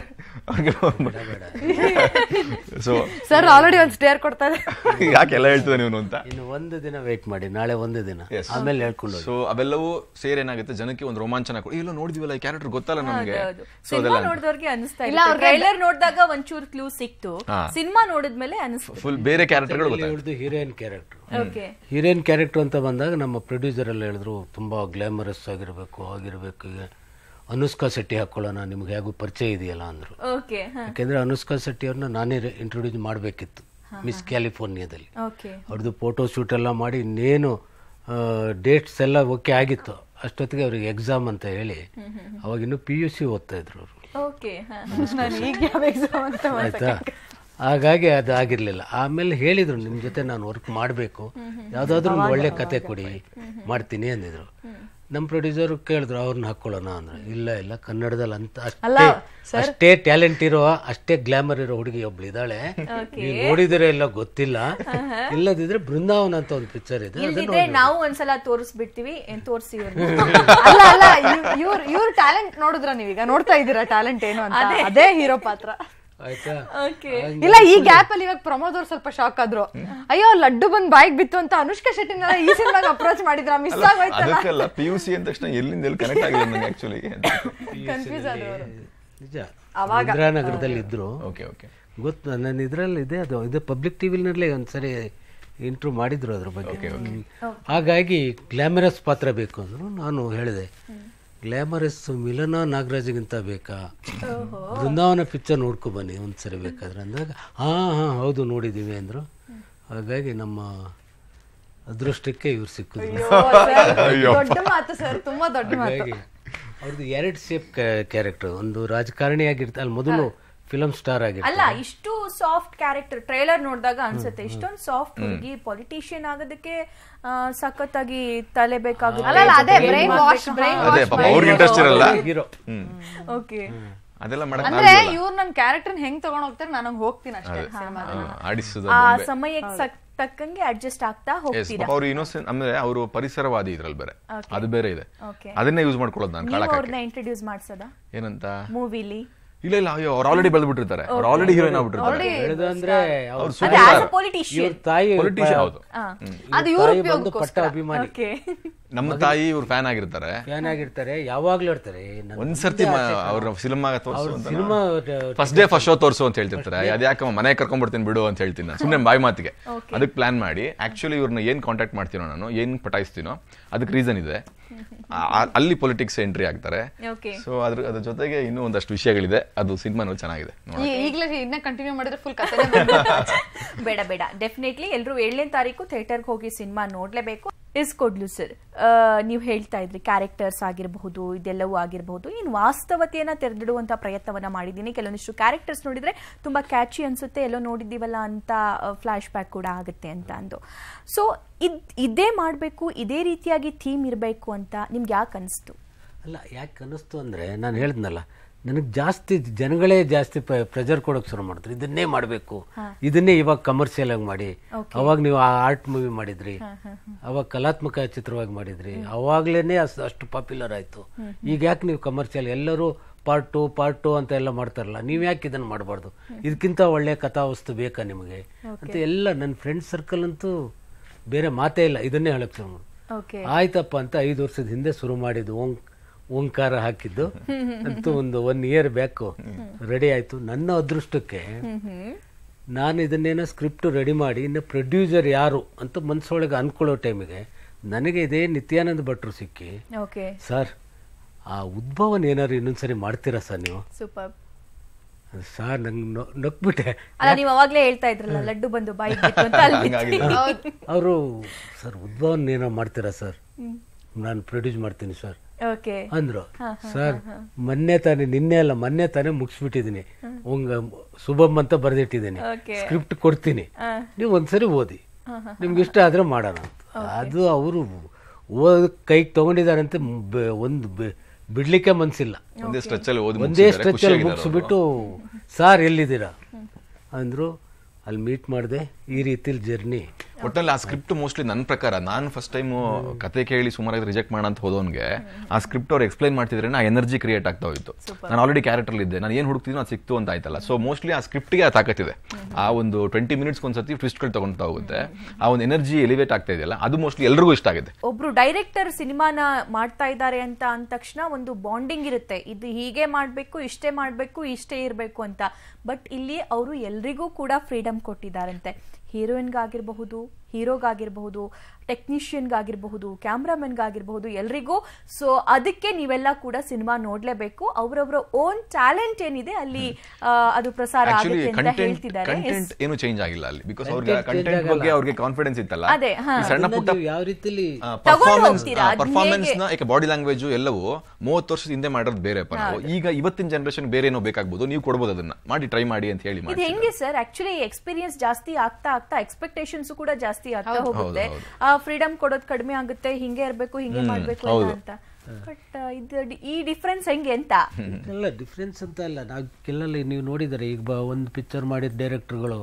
ಸೊ ಸರ್ ಆಲ್ರೆಡಿ ಒಂದ್ ಸ್ಟೇರ್ ಕೊಡ್ತಾರೆ ಯಾಕೆಲ್ಲ ಹೇಳ್ತಿದ್ದೆ ನೀವು ಅಂತ ಇನ್ನು ಒಂದು ದಿನ ವೇಟ್ ಮಾಡಿ ನಾಳೆ ಒಂದು ದಿನ Yes. ಆಮೇಲೆ ಹೇಳ್ಕೊಂಡು ಹೋಗಿ. ಸೊ ಅವೆಲ್ಲವೂ ಸೇರ್ ಏನಾಗುತ್ತೆ ಜನಕ್ಕೆ ಒಂದು ರೋಮಾಂಚನ ಕೊಡಿ ಇಲ್ಲ ನೋಡಿದಿವಲ್ಲ ಈ ಕ್ಯಾರೆಕ್ಟರ್ ಗೊತ್ತಲ್ಲ ನಮ್ಗೆ ಹೌದು ಸೊ ಸಿನಿಮಾ ಅದೆಲ್ಲ ನೋಡಿದವ್ರಿಗೆ ಅನಿಸ್ತಾ ಇಲ್ಲ, ಇಲ್ಲ ಅವ್ರಿಗೆ ಟ್ರೈಲರ್ ನೋಡಿದಾಗ ಒಂಚೂರು ಕ್ಲೂ ಸಿಕ್ತು ಹಾ. ಸಿನಿಮಾ ನೋಡಿದ್ಮೇಲೆ ಅನಿಸ್ತು ಫುಲ್ ಬೇರೆ ಕ್ಯಾರೆಕ್ಟರ್ಗಳು ಗೊತ್ತಾಗುತ್ತೆ ಹೇಳ್ದು heroine character okay heroine character ಅಂತ ಬಂದಾಗ ನಮ್ಮ ಪ್ರೊಡ್ಯೂಸರ್ ಎಲ್ಲ ಹೇಳಿದ್ರು ತುಂಬಾ ಗ್ಲಾಮರಸ್ ಆಗಿರ್ಬೇಕು ಆಗಿರ್ಬೇಕು ಈಗ ಅನುಷ್ಕಾ ಶೆಟ್ಟಿ ಹಾಕೊಳ್ಳೋಣ ನಿಮ್ಗೆ ಹೇಗೂ ಪರಿಚಯ ಇದೆಯಲ್ಲ ಅಂದ್ರು ಓಕೆ ಯಾಕೆಂದ್ರೆ ಅನುಷ್ಕಾ ಶೆಟ್ಟಿ ಅವ್ರನ್ನ ನಾನೇ ಇಂಟ್ರೊಡ್ಯೂಸ್ ಮಾಡಬೇಕಿತ್ತು ಮಿಸ್ ಕ್ಯಾಲಿಫೋರ್ನಿಯಾದಲ್ಲಿ ಓಕೆ ಅವ್ರದ್ದು ಫೋಟೋ ಶೂಟ್ ಎಲ್ಲ ಮಾಡಿ ಇನ್ನೇನು ಡೇಟ್ಸ್ ಎಲ್ಲ ಓಕೆ ಆಗಿತ್ತು ಅಷ್ಟೊತ್ತಿಗೆ ಅವ್ರಿಗೆ ಎಕ್ಸಾಮ್ ಅಂತ ಹೇಳಿ ಅವಾಗ ಇನ್ನು ಪಿ ಯು ಸಿ ಓದ್ತಾ ಇದ್ರು ಅವರು ಓಕೆ ನಾನು ಈಗ ಯಾವ ಎಕ್ಸಾಮ್ ಅಂತ ಆಯ್ತಾ ಹಾಗಾಗಿ ಅದು ಆಗಿರ್ಲಿಲ್ಲ ಆಮೇಲೆ ಹೇಳಿದ್ರು ನಿಮ್ ಜೊತೆ ನಾನು ವರ್ಕ್ ಮಾಡಬೇಕು ಯಾವ್ದಾದ್ರು ಒಂದು ಒಳ್ಳೆ ಕತೆ ಕೊಡಿ ಮಾಡ್ತೀನಿ ಅಂದಿದ್ರು ನಮ್ಮ ಪ್ರೊಡ್ಯೂಸರ್ ಕೇಳಿದ್ರು ಅವ್ರನ್ನ ಹಾಕೊಳ್ಳೋಣ ಅಂದ್ರೆ ಇಲ್ಲ ಇಲ್ಲ ಕನ್ನಡದಲ್ಲಿ ಅಂತ ಅಷ್ಟೇ ಅಷ್ಟೇ ಟ್ಯಾಲೆಂಟ್ ಇರೋ ಅಷ್ಟೇ ಗ್ಲಾಮರ್ ಇರೋ ಹುಡುಗಿ ಒಬ್ಳು ಇದ್ದಾಳೆ ನೀವು ನೋಡಿದಿರೋ ಎಲ್ಲ ಗೊತ್ತಿಲ್ಲ ಇಲ್ಲದಿದ್ರೆ ಬೃಂದಾವನ ಅಂತ ಒಂದು ಪಿಕ್ಚರ್ ಇದೆ ಅದನ್ನ ಇಲ್ದಿದ್ರೆ ನಾವು ಒಂದ್ಸಲ ತೋರಿಸ್ಬಿಡ್ತೀವಿ ಏನ್ ತೋರಿಸಿ ಅಲ್ಲ ಅಲ್ಲ ಇವ್ರ ಇವ್ರ ಟ್ಯಾಲೆಂಟ್ ನೋಡಿದ್ರ ನೀವೀಗ ನೋಡ್ತಾ ಇದ್ದೀರಾ ಟ್ಯಾಲೆಂಟ್ ಏನು ಅಂತ ಅದೇ ಹೀರೋ ಪಾತ್ರ ಆಯ್ತಾ ಓಕೆ ಇಲ್ಲ ಈ ಗ್ಯಾಪ್ ಅಲ್ಲಿ ಇವಾಗ ಪ್ರಮೋದ್ ಅವ್ರು ಸ್ವಲ್ಪ ಶಾಕ್ ಆದ್ರು ಅಯ್ಯೋ ಲಡ್ಡು ಬಂದ್ ಬಾಯಿಗೆ ಬಿತ್ತು ಅಂತ ಅನುಷ್ಕಾ ಶೆಟ್ಟಿನ ಈ ಸಿನಿಮಾಗ ಅಪ್ರೋಚ್ ಮಾಡಿದ್ರ ಮಿಸ್ ಆಗೋಯ್ತಲ್ಲ ಅದಕ್ಕೆಲ್ಲ ಪಿ ಯು ಸಿ ಅಂದ ತಕ್ಷಣ ಎಲ್ಲಿಂದ ಎಲ್ಲಿ ಕನೆಕ್ಟ್ ಆಗಿಲ್ಲ ನನಗೆ ಆಕ್ಚುಲಿ ಕನ್ಫ್ಯೂಸ್ ಆದ್ರು ಅವ್ರು. ನಿಜ ಇಂದಿರಾನಗರದಲ್ಲಿ ಇದ್ರು ಓಕೆ ಓಕೆ ಗೊತ್ತು ನನ್ನ ಇದ್ರಲ್ಲಿ ಇದೆ ಅದು ಇದು ಪಬ್ಲಿಕ್ ಟಿವಿನಲ್ಲಿ ಒಂದ್ಸರಿ ಇಂಟ್ರೂ ಮಾಡಿದ್ರು ಅದ್ರ ಬಗ್ಗೆ ಹ್ಮ್. ಹಾಗಾಗಿ ಗ್ಲಾಮರಸ್ ಪಾತ್ರ ಬೇಕು ಅಂದ್ರು ನಾನು ಹೇಳಿದೆ ಗ್ಲಾಮರಸ್ ಮಿಲನ ನಾಗರಾಜ್ಗಿಂತ ಬೇಕಾ ಬೃಂದಾವನ ಪಿಕ್ಚರ್ ನೋಡ್ಕೊ ಬನ್ನಿ ಒಂದ್ಸರಿ ಬೇಕಾದ್ರೆ ಅಂದಾಗ ಹಾ ಹಾ ಹೌದು ನೋಡಿದೀವಿ ಅಂದ್ರು ಹಾಗಾಗಿ ನಮ್ಮ ಅದೃಷ್ಟಕ್ಕೆ ಇವ್ರು ಸಿಕ್ಕಿದ್ರು ಅಯ್ಯೋ, sir, ದೊಡ್ಡ ಮಾತು ಸರ್ ತುಂಬಾ ದೊಡ್ಡ ಮಾತು ಹಾಗಾಗಿ ಅವ್ರದ್ದು ಎರಡು ಸೇಫ್ ಕ್ಯಾರೆಕ್ಟರ್ ಒಂದು ರಾಜಕಾರಣಿ ಆಗಿರ್ತಾರೆ ಅಲ್ಲಿ ಮೊದಲು ಫಿಲಮ್ ಸ್ಟಾರ್ ಆಗಿರ್ತಾರೆ ಅಲ್ಲ ಇಷ್ಟು ಸಾಫ್ಟ್ ಕ್ಯಾರೆಕ್ಟರ್ ಟ್ರೈಲರ್ ನೋಡಿದಾಗ ಅನ್ಸುತ್ತೆ ಇಷ್ಟೊಂದು ಸಾಫ್ಟ್ ಹುಡುಗಿ ಪೊಲಿಟಿಷಿಯನ್ ಆಗೋದಕ್ಕೆ ಆ, ಸಖತ್ತಾಗಿ ತಲೆ ಬೇಕಾಗುತ್ತೆ ಅಲ್ಲ ಅಲ್ಲ ಅದೇ ಬ್ರೈನ್ ವಾಶ್ ಬ್ರೈನ್ ಅದೇ ಪಾಪ ಅವ್ರಿಗೆ ಇಂಟ್ರೆಸ್ಟ್ ಇರಲ್ಲ ಹೀರೋ ಹ್ಮ್ ಓಕೆ ಅದೆಲ್ಲ ಮಾಡಕ್ ಅಂದ್ರೆ ಇವ್ರು ನನ್ ಕ್ಯಾರೆಕ್ಟರ್ ಹೆಂಗ್ ತಗೊಂಡ್ ಹೋಗ್ತಾರೆ ನಾನು ಹಂಗ್ ಹೋಗ್ತೀನಿ ಅಷ್ಟೇ ಆಡಿಸೋದು ಆ ಸಮಯಕ್ಕೆ ಸಕ್- ತಕ್ಕಂಗೆ ಅಡ್ಜಸ್ಟ್ ಆಗ್ತಾ ಎಸ್ ಹೋಗ್ತೀರಾ ಅವ್ರು ಇನ್ನೋಸೆಂಟ್ ಅಂದ್ರೆ ಅವರು ಪರಿಸರವಾದಿ ಇದ್ರಲ್ಲಿ ಬೇರೆ ಅದು ಬೇರೆ ಇದೆ ಓಕೆ ಅದನ್ನೇ ಯೂಸ್ ಮಾಡ್ಕೊಳ್ಳೋದು ನಾನು ನೀವು ಕಾಳಕ್ಕೆ ಅವ್ರನ್ನ ಇಂಟ್ರೊಡ್ಯೂಸ್ ಮಾಡ್ಸದ ಏನಂತ ಮೂವಿಲಿ ಇಲ್ಲ ಇಲ್ಲ ಅಯ್ಯೋ ಅವ್ರು ಆಲ್ರೆಡಿ ಬೆಳೆದ್ಬಿಟ್ಟಿರ್ತಾರೆ ಅವ್ರು ಆಲ್ರೆಡಿ ಹೀರೋಯಿನ್ ಆಗ್ಬಿಟ್ಟಿರ್ತಾರೆ ಹೇಳುದು ಅಂದ್ರೆ ಅವ್ರ ಅವ್ರು ಅದೇ ಆಸ್ ಅ ಪೊಲಿಟಿಷಿಯನ್ ಇವ್ರ ತಾಯಿ ಪೊಲಿಟಿಷಿಯನ್ ಹೌದು ಅದು ಇವ್ರ ಇವ್ರ ತಾಯಿ ಬಂದು ಪಟ್ಟ ಅಭಿಮಾನಿ ಓಕೆ ನಮ್ಮ ತಾಯಿ ಇವ್ರು ಫ್ಯಾನ್ ಆಗಿರ್ತಾರೆ ಫ್ಯಾನ್ ಆಗಿರ್ತಾರೆ ಯಾವಾಗ್ಲೂ ಇರ್ತಾರೆ ನನ್ನ ಒಂದ್ಸರ್ತಿ ಅವ್ರ ಸಿನಿಮಾ ತೋರಿಸು ಅಂತ cinema first day first show ತೋರಿಸು ಅಂತ ಹೇಳ್ತಿರ್ತಾರೆ ಅದ್ಯಾಕಮ್ಮ ಮನೆ ಕರ್ಕೊಂಡ್ಬಿಡ್ತೀನಿ ಬಿಡು ಅಂತ ಹೇಳ್ತೀನಿ ನಾನು ಸುಮ್ಮನೆ ಬಾಯಿ ಮಾತಿಗೆ ಅದಕ್ಕೆ ಪ್ಲಾನ್ ಮಾಡಿ ಆಕ್ಚುಲಿ ಇವ್ರನ್ನ ಏನ್ ಕಾಂಟ್ಯಾಕ್ಟ್ ಮಾಡ್ತೀನೋ ನಾನು ಏನ್ ಪಟಾಯಿಸ್ತೀನೋ ಅದಕ್ಕೆ ರೀಸನ್ ಇದೆ ಆ- ಆ- ಅಲ್ಲಿ ಪೊಲಿಟಿಕ್ಸ್ ಎಂಟ್ರಿ ಆಗ್ತಾರೆ ಓಕೆ ಸೊ ಅದ್ರ ಅದ್ರ ಜೊತೆಗೆ ಇನ್ನೂ ಒಂದಷ್ಟು ವಿಷಯಗಳಿದೆ ಅದು ಸಿನಿಮಾನು ಚೆನ್ನಾಗಿದೆ ನೋಡಿ ಈಗಲೇ ಇನ್ನ ಕಂಟಿನ್ಯೂ ಮಾಡಿದ್ರೆ ಫುಲ್ ಕಥೆ ಬೇಡ ಬೇಡ ಡೆಫಿನೆಟ್ಲಿ ಎಲ್ಲರೂ ಏಳನೇ ತಾರೀಕು ಥಿಯೇಟರ್ಗೆ ಹೋಗಿ ಸಿನಿಮಾ ನೋಡ್ಲೇಬೇಕು ಇಸ್ಕೊಡ್ಲು ಸರ್ ನೀವು ಹೇಳ್ತಾ ಇದ್ರಿ ಕ್ಯಾರೆಕ್ಟರ್ಸ್ ಆಗಿರಬಹುದು ಇದೆಲ್ಲವೂ ಆಗಿರಬಹುದು ಇನ್ನು ವಾಸ್ತವತೆಯನ್ನ ತೆರೆದಿಡುವಂತ ಪ್ರಯತ್ನವನ್ನ ಮಾಡಿದ್ದೀನಿ ಕೆಲವೊಂದಿಷ್ಟು ಕ್ಯಾರೆಕ್ಟರ್ಸ್ ನೋಡಿದ್ರೆ ತುಂಬಾ ಕ್ಯಾಚಿ ಅನ್ಸುತ್ತೆ ಎಲ್ಲೋ ನೋಡಿದ್ದೀವಲ್ಲ ಅಂತ ಫ್ಲಾಶ್ ಬ್ಯಾಕ್ ಕೂಡ ಆಗುತ್ತೆ ಅಂತ ಅಂದು ಸೊ ಇದ್ ಇದೇ ಮಾಡಬೇಕು ಇದೇ ರೀತಿಯಾಗಿ ಥೀಮ್ ಇರಬೇಕು ಅಂತ ನಿಮ್ಗೆ ಯಾಕೆ ಅನಿಸ್ತು ಅಲ್ಲ ಯಾಕೆ ಅನ್ನಿಸ್ತು ಅಂದ್ರೆ ನಾನು ಹೇಳಿದ್ನಲ್ಲ ನನಗೆ ಜಾಸ್ತಿ ಜನಗಳೇ ಜಾಸ್ತಿ ಪ್ರೆಜರ್ ಕೊಡೋಕೆ ಶುರು ಮಾಡಿದ್ರು ಇದನ್ನೇ ಮಾಡಬೇಕು ಇದನ್ನೇ ಇವಾಗ ಕಮರ್ಷಿಯಲ್ ಆಗಿ ಮಾಡಿ ಅವಾಗ ನೀವು ಆರ್ಟ್ ಮೂವಿ ಮಾಡಿದ್ರಿ ಅವಾಗ ಕಲಾತ್ಮಕ ಚಿತ್ರವಾಗಿ ಮಾಡಿದ್ರಿ ಅವಾಗ್ಲೇನೆ ಅಷ್ಟು ಅಷ್ಟು ಪಾಪ್ಯುಲರ್ ಆಯ್ತು ಈಗ ಯಾಕೆ ನೀವು ಕಮರ್ಷಿಯಲ್ ಎಲ್ಲರೂ ಪಾರ್ಟ್ ಟು ಪಾರ್ಟ್ ಟು ಅಂತ ಎಲ್ಲ ಮಾಡ್ತಾರಲ್ಲ ನೀವು ಯಾಕೆ ಇದನ್ನು ಮಾಡಬಾರ್ದು ಇದಕ್ಕಿಂತ ಒಳ್ಳೆ ಕಥಾವಸ್ತು ಬೇಕಾ ನಿಮಗೆ ಅಂತ ಎಲ್ಲ ನನ್ನ ಫ್ರೆಂಡ್ ಸರ್ಕಲ್ ಅಂತೂ ಬೇರೆ ಮಾತೇ ಇಲ್ಲ ಇದನ್ನೇ ಹೇಳಕ್ ಶುರು ಮಾಡು ಓಕೆ ಆಯ್ತಪ್ಪ ಅಂತ ಐದು ವರ್ಷದ ಹಿಂದೆ ಶುರು ಮಾಡಿದ್ದು ಓಂ ಓಂಕಾರ ಹಾಕಿದ್ದು ಅಂತೂ ಒಂದು ಒನ್ ಇಯರ್ ಬ್ಯಾಕು ರೆಡಿ ಆಯ್ತು ನನ್ನ ಅದೃಷ್ಟಕ್ಕೆ ನಾನು ಇದನ್ನೇನೋ ಸ್ಕ್ರಿಪ್ಟ್ ರೆಡಿ ಮಾಡಿ ಇನ್ನು ಪ್ರೊಡ್ಯೂಸರ್ ಯಾರು ಅಂತ ಮನಸ್ಸೊಳಗೆ ಅನ್ಕೊಳ್ಳೋ ಟೈಮಿಗೆ ನನಗೆ ಇದೇ ನಿತ್ಯಾನಂದ ಭಟ್ರು ಸಿಕ್ಕಿ ಓಕೆ ಸರ್ ಆ ಉದ್ಭವನ ಏನಾದ್ರು ಇನ್ನೊಂದ್ಸರಿ ಮಾಡ್ತೀರಾ ಸರ್ ನೀವು ಸೂಪರ್ ಸರ್ ನಂಗೆ ನಕ್ಬಿಟ್ಟೆ ಅಲ್ಲ ನೀವು ಅವಾಗ್ಲೇ ಹೇಳ್ತಾ ಇದ್ರಲ್ಲ ಲಡ್ಡು ಬಂದು ಬಾಯಿಗೆ ಬಿತ್ತು ಅಂತ ಅಲ್ಲಿ ಬಿತ್ತು. ಅವರು ಸರ್ ಉದ್ಭವನ ಏನೋ ಮಾಡ್ತೀರಾ ಸರ್ ನಾನು ಪ್ರೊಡ್ಯೂಸ್ ಮಾಡ್ತೀನಿ ಸರ್ ಓಕೆ ಅಂದ್ರು ಸರ್ ಮೊನ್ನೆ ತಾನೇ ನಿನ್ನೆ ಅಲ್ಲ ಮೊನ್ನೆ ತಾನೇ ಮುಗಿಸ್ಬಿಟ್ಟಿದ್ದೀನಿ ಉಂಗ ಶುಭಮ್ ಅಂತ ಬರೆದಿಟ್ಟಿದ್ದೀನಿ Okay. ಸ್ಕ್ರಿಪ್ಟ್ ಕೊಡ್ತೀನಿ ನೀವು ಒಂದ್ಸರಿ ಓದಿ ನಿಮ್ಗೆ ಇಷ್ಟ ಆದ್ರೆ ಮಾಡೋಣ ಅಂತ ಅದು ಅವರು ಓದ್ ಕೈಗೆ ತಗೊಂಡಿದಾರಂತೆ ಬ- ಒಂದು ಬ- ಬಿಡ್ಲಿಕ್ಕೆ ಮನ್ಸಿಲ್ಲ ಒಂದೇ ಸ್ಟ್ರೆಚ್ ಅಲ್ಲಿ ಓದಿ ಒಂದೇ ಮುಗ್ಸಿದ್ದಾರೆ, ಸ್ಟ್ರೆಚ್ ಅಲ್ಲಿ ಖುಷಿಯಾಗಿದ್ದಾರೆ ಅವ್ರು. ಮುಗಿಸ್ಬಿಟ್ಟು ಸಾರ್ ಎಲ್ಲಿದ್ದೀರಾ ಅಂದ್ರು ಅಲ್ಲಿ ಮೀಟ್ ಮಾಡಿದೆ ಈ ರೀತಿಲಿ ಜರ್ನಿ ಒಟ್ಟಲ್ಲಿ ಆ ಸ್ಕ್ರಿಪ್ಟ್ ಮೋಸ್ಟ್ಲಿ ನನ್ನ ಪ್ರಕಾರ ನಾನು ಫಸ್ಟ್ ಟೈಮ್ ಕತೆ ಕೇಳಿ ಸುಮಾರಾಗಿ ರಿಜೆಕ್ಟ್ ಮಾಡೋಣ ಅಂತ ಹೋದವನ್ಗೆ ಆ ಸ್ಕ್ರಿಪ್ಟ್ ಅವ್ರು ಎಕ್ಸ್ಪ್ಲೈನ್ ಮಾಡ್ತಿದ್ರೆ ಆ ಎನರ್ಜಿ ಕ್ರಿಯೇಟ್ ಆಗ್ತಾ ಹೋಯ್ತು ನಾನು ಆಲ್ರೆಡಿ ಕ್ಯಾರೆಕ್ಟರ್ ಇದ್ದೆ ನಾನು ಏನು ಹುಡುಕ್ತಿದ್ನೋ ಅದು ಸಿಕ್ತು ಅಂತ ಆಯ್ತಲ್ಲ ಸೊ ಮೋಸ್ಟ್ಲಿ ಆ ಸ್ಕ್ರಿಪ್ಟ್ಗೆ ಆ ತಾಕತ್ತಿದೆ ಆ ಒಂದು ಟ್ವೆಂಟಿ ಮಿನಿಟ್ಸ್ ಒಂದ್ಸತಿ ಟ್ವಿಸ್ಟ್ಗಳು ತಗೊಂತಾ ಹೋಗುತ್ತೆ ಆ ಒಂದು ಎನರ್ಜಿ ಎಲಿವೇಟ್ ಆಗ್ತಾ ಇದೆಯಲ್ಲ ಅದು ಮೋಸ್ಟ್ಲಿ ಎಲ್ರಿಗೂ ಇಷ್ಟ ಆಗಿದೆ ಒಬ್ರು ಡೈರೆಕ್ಟರ್ ಸಿನಿಮಾನ ಮಾಡ್ತಾ ಇದ್ದಾರೆ ಅಂತ ಅಂದ ತಕ್ಷಣ ಒಂದು ಬಾಂಡಿಂಗ್ ಇರುತ್ತೆ ಇದು ಹೀಗೆ ಮಾಡ್ಬೇಕು ಇಷ್ಟೇ ಮಾಡ್ಬೇಕು ಇಷ್ಟೇ ಇರಬೇಕು ಅಂತ ಬಟ್ ಇಲ್ಲಿ ಅವರು ಎಲ್ರಿಗೂ ಕೂಡ ಫ್ರೀಡಮ್ ಕೊಟ್ಟಿದ್ದಾರಂತೆ ಹೀರೋಯಿನ್ಗಾಗಿರಬಹುದು ಹೀರೋಗಾಗಿರಬಹುದು ಟೆಕ್ನಿಷಿಯನ್ಗಾಗಿರಬಹುದು ಕ್ಯಾಮ್ರಾಮನ್ಗಾಗಿರಬಹುದು ಎಲ್ರಿಗೂ ಸೊ ಅದಕ್ಕೆ ನೀವೆಲ್ಲ ಕೂಡ ಸಿನಿಮಾ ನೋಡ್ಲೇಬೇಕು ಅವರವರ ಓನ್ ಟ್ಯಾಲೆಂಟ್ ಏನಿದೆ ಅಲ್ಲಿ ಆ, ಅದು ಪ್ರಸಾರ ಆಕ್ಚುಲಿ ಆಗುತ್ತೆ ಅಂತ ಕಂಟೆಂಟ್ ಹೇಳ್ತಿದ್ದಾರೆ ಕಂಟೆಂಟ್ ಏನು ಚೇಂಜ್ ಆಗಿಲ್ಲ ಅಲ್ಲಿ ಬಿಕಾಸ್ ಅವ್ರಿಗೆ ಕಂಟೆಂಟ್ ಬಗ್ಗೆ ಅವ್ರಿಗೆ ಕಾನ್ಫಿಡೆನ್ಸ್ ಇತ್ತಲ್ಲ ಅದೇ, ಹಾ. ಈ ಸಣ್ಣ ಪುಟ್ಟ ಯಾವ ರೀತಿಲಿ ತಗೊಂಡು ಹೋಗ್ತೀರಾ? ಅದ್ನ ಪರ್ಫಾರ್ಮೆನ್ಸ್ ನ ಹೇಗೆ? ಯಾಕೆ ಬಾಡಿ ಲ್ಯಾಂಗ್ವೇಜ್ ಎಲ್ಲವೂ ಮೂವತ್ತು ವರ್ಷದ ಹಿಂದೆ ಮಾಡೋದು ಬೇರೆಪ್ಪ ನಾವು ಈಗ ಇವತ್ತಿನ ಜನರೇಷನ್ ಬೇರೆ ಏನೋ ಬೇಕಾಗ್ಬೋದು ನೀವು ಕೊಡ್ಬೋದು ಅದನ್ನ ಮಾಡಿ ಟ್ರೈ ಮಾಡಿ ಅಂತ ಹೇಳಿ ಇದು ಮಾಡಿ ಹೆಂಗೆ ಸರ್ ಆಕ್ಚುಲಿ ಎಕ್ಸ್ಪೀರಿಯನ್ಸ್ ಜಾಸ್ತಿ ಆಗ್ತಾ ಆಗ್ತಾ ಎಕ್ಸ್ಪೆಕ್ಟೇಷನ್ಸ್ ಕೂಡ ಜಾಸ್ತಿ ಆಗ್ತಾ ಹೋಗುತ್ತೆ ಹೌದು, ಆ ಫ್ರೀಡಮ್ ಕೊಡೋದು ಕಡಿಮೆ ಆಗುತ್ತೆ ಹಿಂಗೆ ಇರ್ಬೇಕು ಹಿಂಗೆ ಮಾಡ್ಬೇಕು ಎಲ್ಲ ಅಂತ ಬಟ್ ಇದು ಡಿ- ಈ ಡಿಫ್ರೆನ್ಸ್ ಹೆಂಗೆ ಅಂತ ಎಲ್ಲ ಡಿಫ್ರೆನ್ಸ್ ಅಂತ ಅಲ್ಲ ನಾವು ಕೆಲಲ್ಲಿ ನೀವು ನೋಡಿದರೆ ಈಗ ಬ ಒಂದು ಪಿಕ್ಚರ್ ಮಾಡಿದ ಡೈರೆಕ್ಟರ್ಗಳು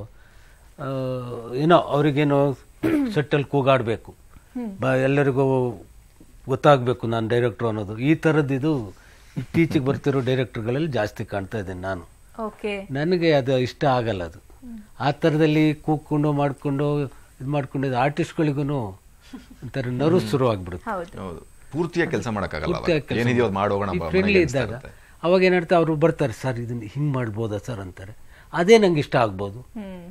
ಏನೋ ಅವ್ರಿಗೇನೋ ಸೆಟ್ಟಲ್ಲಿ ಕೂಗಾಡಬೇಕು ಬ ಎಲ್ಲರಿಗೂ ಗೊತ್ತಾಗಬೇಕು ನಾನು ಡೈರೆಕ್ಟ್ರು ಅನ್ನೋದು ಈ ಥರದ್ದು ಇದು ಇತ್ತೀಚೆಗೆ ಬರ್ತಿರೋ ಡೈರೆಕ್ಟರ್ಗಳಲ್ಲಿ ಜಾಸ್ತಿ ಕಾಣ್ತಾ ಇದ್ದೇನೆ ನಾನು ಓಕೆ ನನಗೆ ಅದು ಇಷ್ಟ ಆಗಲ್ಲ ಅದು ಆ ಥರದಲ್ಲಿ ಕೂತ್ಕೊಂಡು ಮಾಡಿಕೊಂಡು ಇದು ಮಾಡ್ಕೊಂಡಿದ್ದು ಆರ್ಟಿಸ್ಟ್ಗಳಿಗೂ ಒಂಥರ ನರ್ವ್ ಶುರು ಆಗ್ಬಿಡುತ್ತೆ ಹೌದು ಹೌದು ಪೂರ್ತಿಯಾಗಿ ಕೆಲಸ ಮಾಡಕ್ಕಾಗಲ್ಲ ಪೂರ್ತಿಯಾಗಿ ಕೆಲ್ಸ ಏನಿದೆಯೋ ಅದು ಮಾಡೋಣ ಬಾ, ಫ್ರೆಂಡ್ಲಿ ಮನೆಗೆ ಇದ್ದಾಗ ಅನ್ಸ್ತಾ ಇರುತ್ತೆ. ಅವಾಗ ಏನಾಡ್ತಾ ಅವರು ಬರ್ತಾರೆ ಸರ್ ಇದನ್ನ ಹಿಂಗ್ ಮಾಡ್ಬೋದಾ ಸರ್ ಅಂತಾರೆ ಅದೇ ನಂಗೆ ಇಷ್ಟ ಆಗ್ಬೋದು ಹ್ಮ್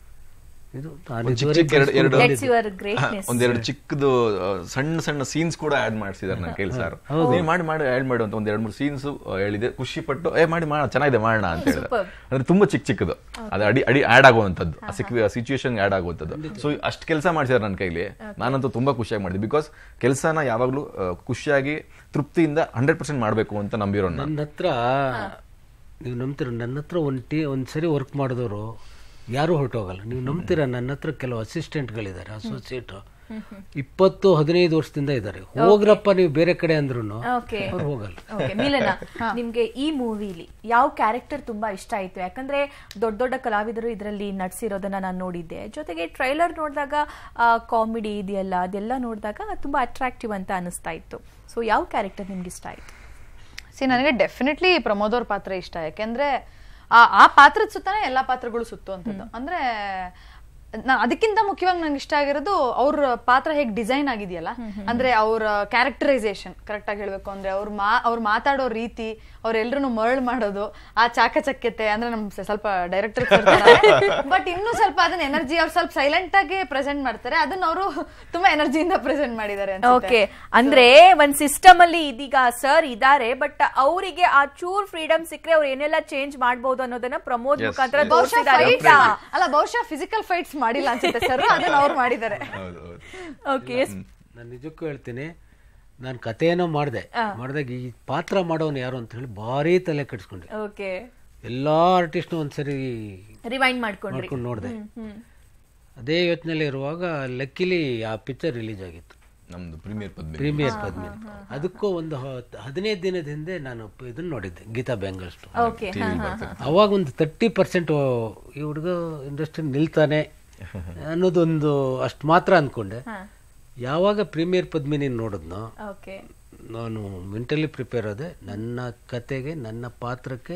ಇದು ನಾನು ಒಂದ್ ಚಿಕ್ಕ ಇದುವರೆಗೆ ಚಿಕ್ಕ ಎರಡು ಎರಡು ಲೆಟ್ಸ್ ಯುವರ್ ಗ್ರೇಟ್ನೆಸ್ ಒಂದೆರಡು ಚಿಕ್ಕದು ಆ, ಸಣ್ಣ ಸಣ್ಣ ಸೀನ್ಸ್ ಕೂಡ ಆಡ್ ಮಾಡ್ಸಿದಾರೆ ನನ್ನ ಕೇಳಿ ಸರ್ ನೀವು ಮಾಡಿ ಮಾಡಿ ಆಡ್ ಮಾಡಿ ಅಂತ ಒಂದ್ ಎರಡು ಮೂರು ಸೀನ್ಸ್ ಹೇಳಿದೆ ಖುಷಿ ಪಟ್ಟು ಏ ಮಾಡಿ ಮಾಡೋಣ ಚೆನ್ನಾಗಿದೆ ಮಾಡೋಣ ಅಂತ ಹೇಳಿದೆ Superb. ಅಂದ್ರೆ ತುಂಬಾ ಚಿಕ್ಕ ಚಿಕ್ಕದು ಅದು ಅಡಿ ಅಡಿ ಆಡ್ ಆಗುವಂತದ್ದು ಆ ಸಿಚುವೇಶನ್ ಆಡ್ ಆಗುವಂತದ್ದು ಸೊ ಅಷ್ಟು ಕೆಲಸ ಮಾಡ್ಸಿದಾರೆ ನನ್ನ ಕೈಲಿ ನಾನಂತೂ ತುಂಬಾ ಖುಷಿಯಾಗಿ ಮಾಡಿದೆ ಬಿಕಾಸ್ ಕೆಲಸನ ಯಾವಾಗ್ಲೂ ಆ, ಖುಷಿಯಾಗಿ ತೃಪ್ತಿಯಿಂದ ಹಂಡ್ರೆಡ್ ಪರ್ಸೆಂಟ್ ಮಾಡಬೇಕು ಅಂತ ನಂಬಿರೋ ನಾನು ನನ್ನ ಹತ್ರ ನೀವು ನಂಬ್ತೀರ ನನ್ನ ಹತ್ರ ಒಂದು ಟೀ ಒಂದು ಸರಿ ವರ್ಕ್ ಮಾಡಿದವರು ಯಾರೂ ಹೊರಟೋಗಲ್ಲ ನೀವು ನಂಬ್ತೀರ ನನ್ನ ಹತ್ರ ಕೆಲವು ಅಸಿಸ್ಟೆಂಟ್ಗಳಿದ್ದಾರೆ ಅಸೋಸಿಯೇಟ್ ಇಪ್ಪತ್ತು ಹದಿನೈದು ವರ್ಷದಿಂದ ಇದ್ದಾರೆ ಹೋಗ್ರಪ್ಪ ನೀವು ಬೇರೆ ಕಡೆ ಅಂದ್ರೂ ಓಕೆ ಅವ್ರು ಹೋಗಲ್ಲ ಓಕೆ ಮಿಲನ ನಿಮ್ಗೆ ಈ ಮೂವಿಲಿ ಯಾವ ಕ್ಯಾರೆಕ್ಟರ್ ತುಂಬಾ ಇಷ್ಟ ಆಯ್ತು ಯಾಕಂದ್ರೆ ದೊಡ್ಡ ದೊಡ್ಡ ಕಲಾವಿದರು ಇದರಲ್ಲಿ ನಟಿಸಿರೋದನ್ನ ನಾನು ನೋಡಿದ್ದೆ ಜೊತೆಗೆ ಟ್ರೈಲರ್ ನೋಡಿದಾಗ ಕಾಮಿಡಿ ಇದೆಯಲ್ಲ ಅದೆಲ್ಲ ನೋಡಿದಾಗ ತುಂಬಾ ಅಟ್ರಾಕ್ಟಿವ್ ಅಂತ ಅನಿಸ್ತಾ ಇತ್ತು ಸೊ ಯಾವ ಕ್ಯಾರೆಕ್ಟರ್ ನಿಮ್ಗೆ ಇಷ್ಟ ಆಯ್ತು ಸಿ ನನಗೆ ಡೆಫಿನೆಟ್ಲಿ ಪ್ರಮೋದ್ ಅವ್ರ ಪಾತ್ರ ಇಷ್ಟ ಯಾಕೆಂದ್ರೆ ಆ ಆ ಪಾತ್ರದ ಸುತ್ತಾನೆ ಎಲ್ಲಾ ಪಾತ್ರಗಳು ಸುತ್ತುವಂಥದ್ದು ಅಂದ್ರೆ ನಾ ಅದಕ್ಕಿಂತ ಮುಖ್ಯವಾಗಿ ನಂಗೆ ಇಷ್ಟ ಆಗಿರೋದು ಅವ್ರ ಪಾತ್ರ ಹೇಗೆ ಡಿಸೈನ್ ಆಗಿದೆಯಲ್ಲ ಅಂದ್ರೆ ಅವ್ರ ಕ್ಯಾರೆಕ್ಟರೈಸೇಷನ್ ಕರೆಕ್ಟ್ ಆಗಿ ಹೇಳ್ಬೇಕು ಅಂದ್ರೆ ಅವ್ರ ಮಾ ಅವ್ರು ಮಾತಾಡೋ ರೀತಿ ಅವ್ರೆಲ್ರೂ ಮರಳು ಮಾಡೋದು ಆ ಚಾಕಚಕ್ಯತೆ ಅಂದ್ರೆ ನಮ್ ಸ- ಸ್ವಲ್ಪ ಡೈರೆಕ್ಟರ್ ಬಟ್ ಇನ್ನೂ ಸ್ವಲ್ಪ ಅದನ್ನ ಎನರ್ಜಿ ಅವ್ರು ಸ್ವಲ್ಪ ಸೈಲೆಂಟ್ ಆಗಿ ಪ್ರೆಸೆಂಟ್ ಮಾಡ್ತಾರೆ ಅದನ್ನ ಅವರು ತುಂಬಾ ಎನರ್ಜಿಯಿಂದ ಪ್ರೆಸೆಂಟ್ ಮಾಡಿದ್ದಾರೆ ಅನ್ಸುತ್ತೆ. ಓಕೆ ಅಂದ್ರೆ ಒಂದ್ ಸಿಸ್ಟಮ್ ಅಲ್ಲಿ ಇದೀಗ ಸರ್ ಇದಾರೆ ಬಟ್ ಅವರಿಗೆ ಆ ಚೂರ್ ಫ್ರೀಡಮ್ ಸಿಕ್ಕರೆ ಅವ್ರು ಏನೆಲ್ಲ ಚೇಂಜ್ ಮಾಡಬಹುದು ಅನ್ನೋದನ್ನ ಪ್ರಮೋದ್ Yes, ಮುಖಾಂತರ yes. ಬಹುಶಃ ತೋರಿಸಿದ್ದಾರೆ fights- ಅಲ್ಲ ಬಹುಶಃ ಫಿಸಿಕಲ್ ಫೈಟ್ಸ್ ಮಾಡಿಲ್ಲ ಅನ್ಸುತ್ತೆ ಸರ್ ಅದನ್ನ ಅವ್ರು ಮಾಡಿದ್ದಾರೆ ಹೌದು ಹೌದು ಓಕೆ ನಾನು ನಿಜಕ್ಕೂ ಹೇಳ್ತೀನಿ ನಾನು ಕಥೆನೋ ಮಾಡಿದೆ ಮಾಡಿದಾಗ ಈ ಪಾತ್ರ ಮಾಡೋನು ಯಾರು ಅಂತ ಹೇಳಿ ಭಾರಿ ತಲೆ ಕೆಡಿಸ್ಕೊಂಡೆ ಓಕೆ ಎಲ್ಲಾ ಆರ್ಟಿಸ್ಟ್ನು ಒಂದ್ಸರಿ ರಿವೈಂಡ್ ಮಾಡ್ಕೊಂಡ್ರಿ ಮಾಡ್ಕೊಂಡು ನೋಡಿದೆ ಹ್ಮ್ ಅದೇ ಯೋಚನೆಯಲ್ಲಿ ಇರುವಾಗ ಲಕ್ಕಿಲಿ ಆ ಪಿಕ್ಚರ್ ರಿಲೀಸ್ ಆಗಿತ್ತು ನಮ್ದು ಪ್ರೀಮಿಯರ್ ಪದ್ಮಿ ಪ್ರೀಮಿಯರ್ ಪದ್ಮಿ ಅದಕ್ಕೂ ಒಂದು ಹ- ಹದಿನೈದು ದಿನದ ಹಿಂದೆ ನಾನು ಪ- ಇದನ್ನ ನೋಡಿದ್ದೆ ಗೀತಾ ಬ್ಯಾಂಗಲ್ಸ್ಟ್ ಓಕೆ ಅವಾಗ ಒಂದು ತರ್ಟಿ ಪರ್ಸೆಂಟ್ ಈ ಹುಡುಗ ಇಂಡಸ್ಟ್ರಿ ನಿಲ್ತಾನೆ ಅನ್ನೋದೊಂದು ಅಷ್ಟು ಮಾತ್ರ ಅಂದ್ಕೊಂಡೆ ಯಾವಾಗ ಪ್ರೀಮಿಯರ್ ಪದ್ಮಿನಿ ನೋಡಿದ್ನೋ ಓಕೆ ನಾನು ಮೆಂಟಲಿ ಪ್ರಿಪೇರ್ ಆದೆ ನನ್ನ ಕತೆಗೆ ನನ್ನ ಪಾತ್ರಕ್ಕೆ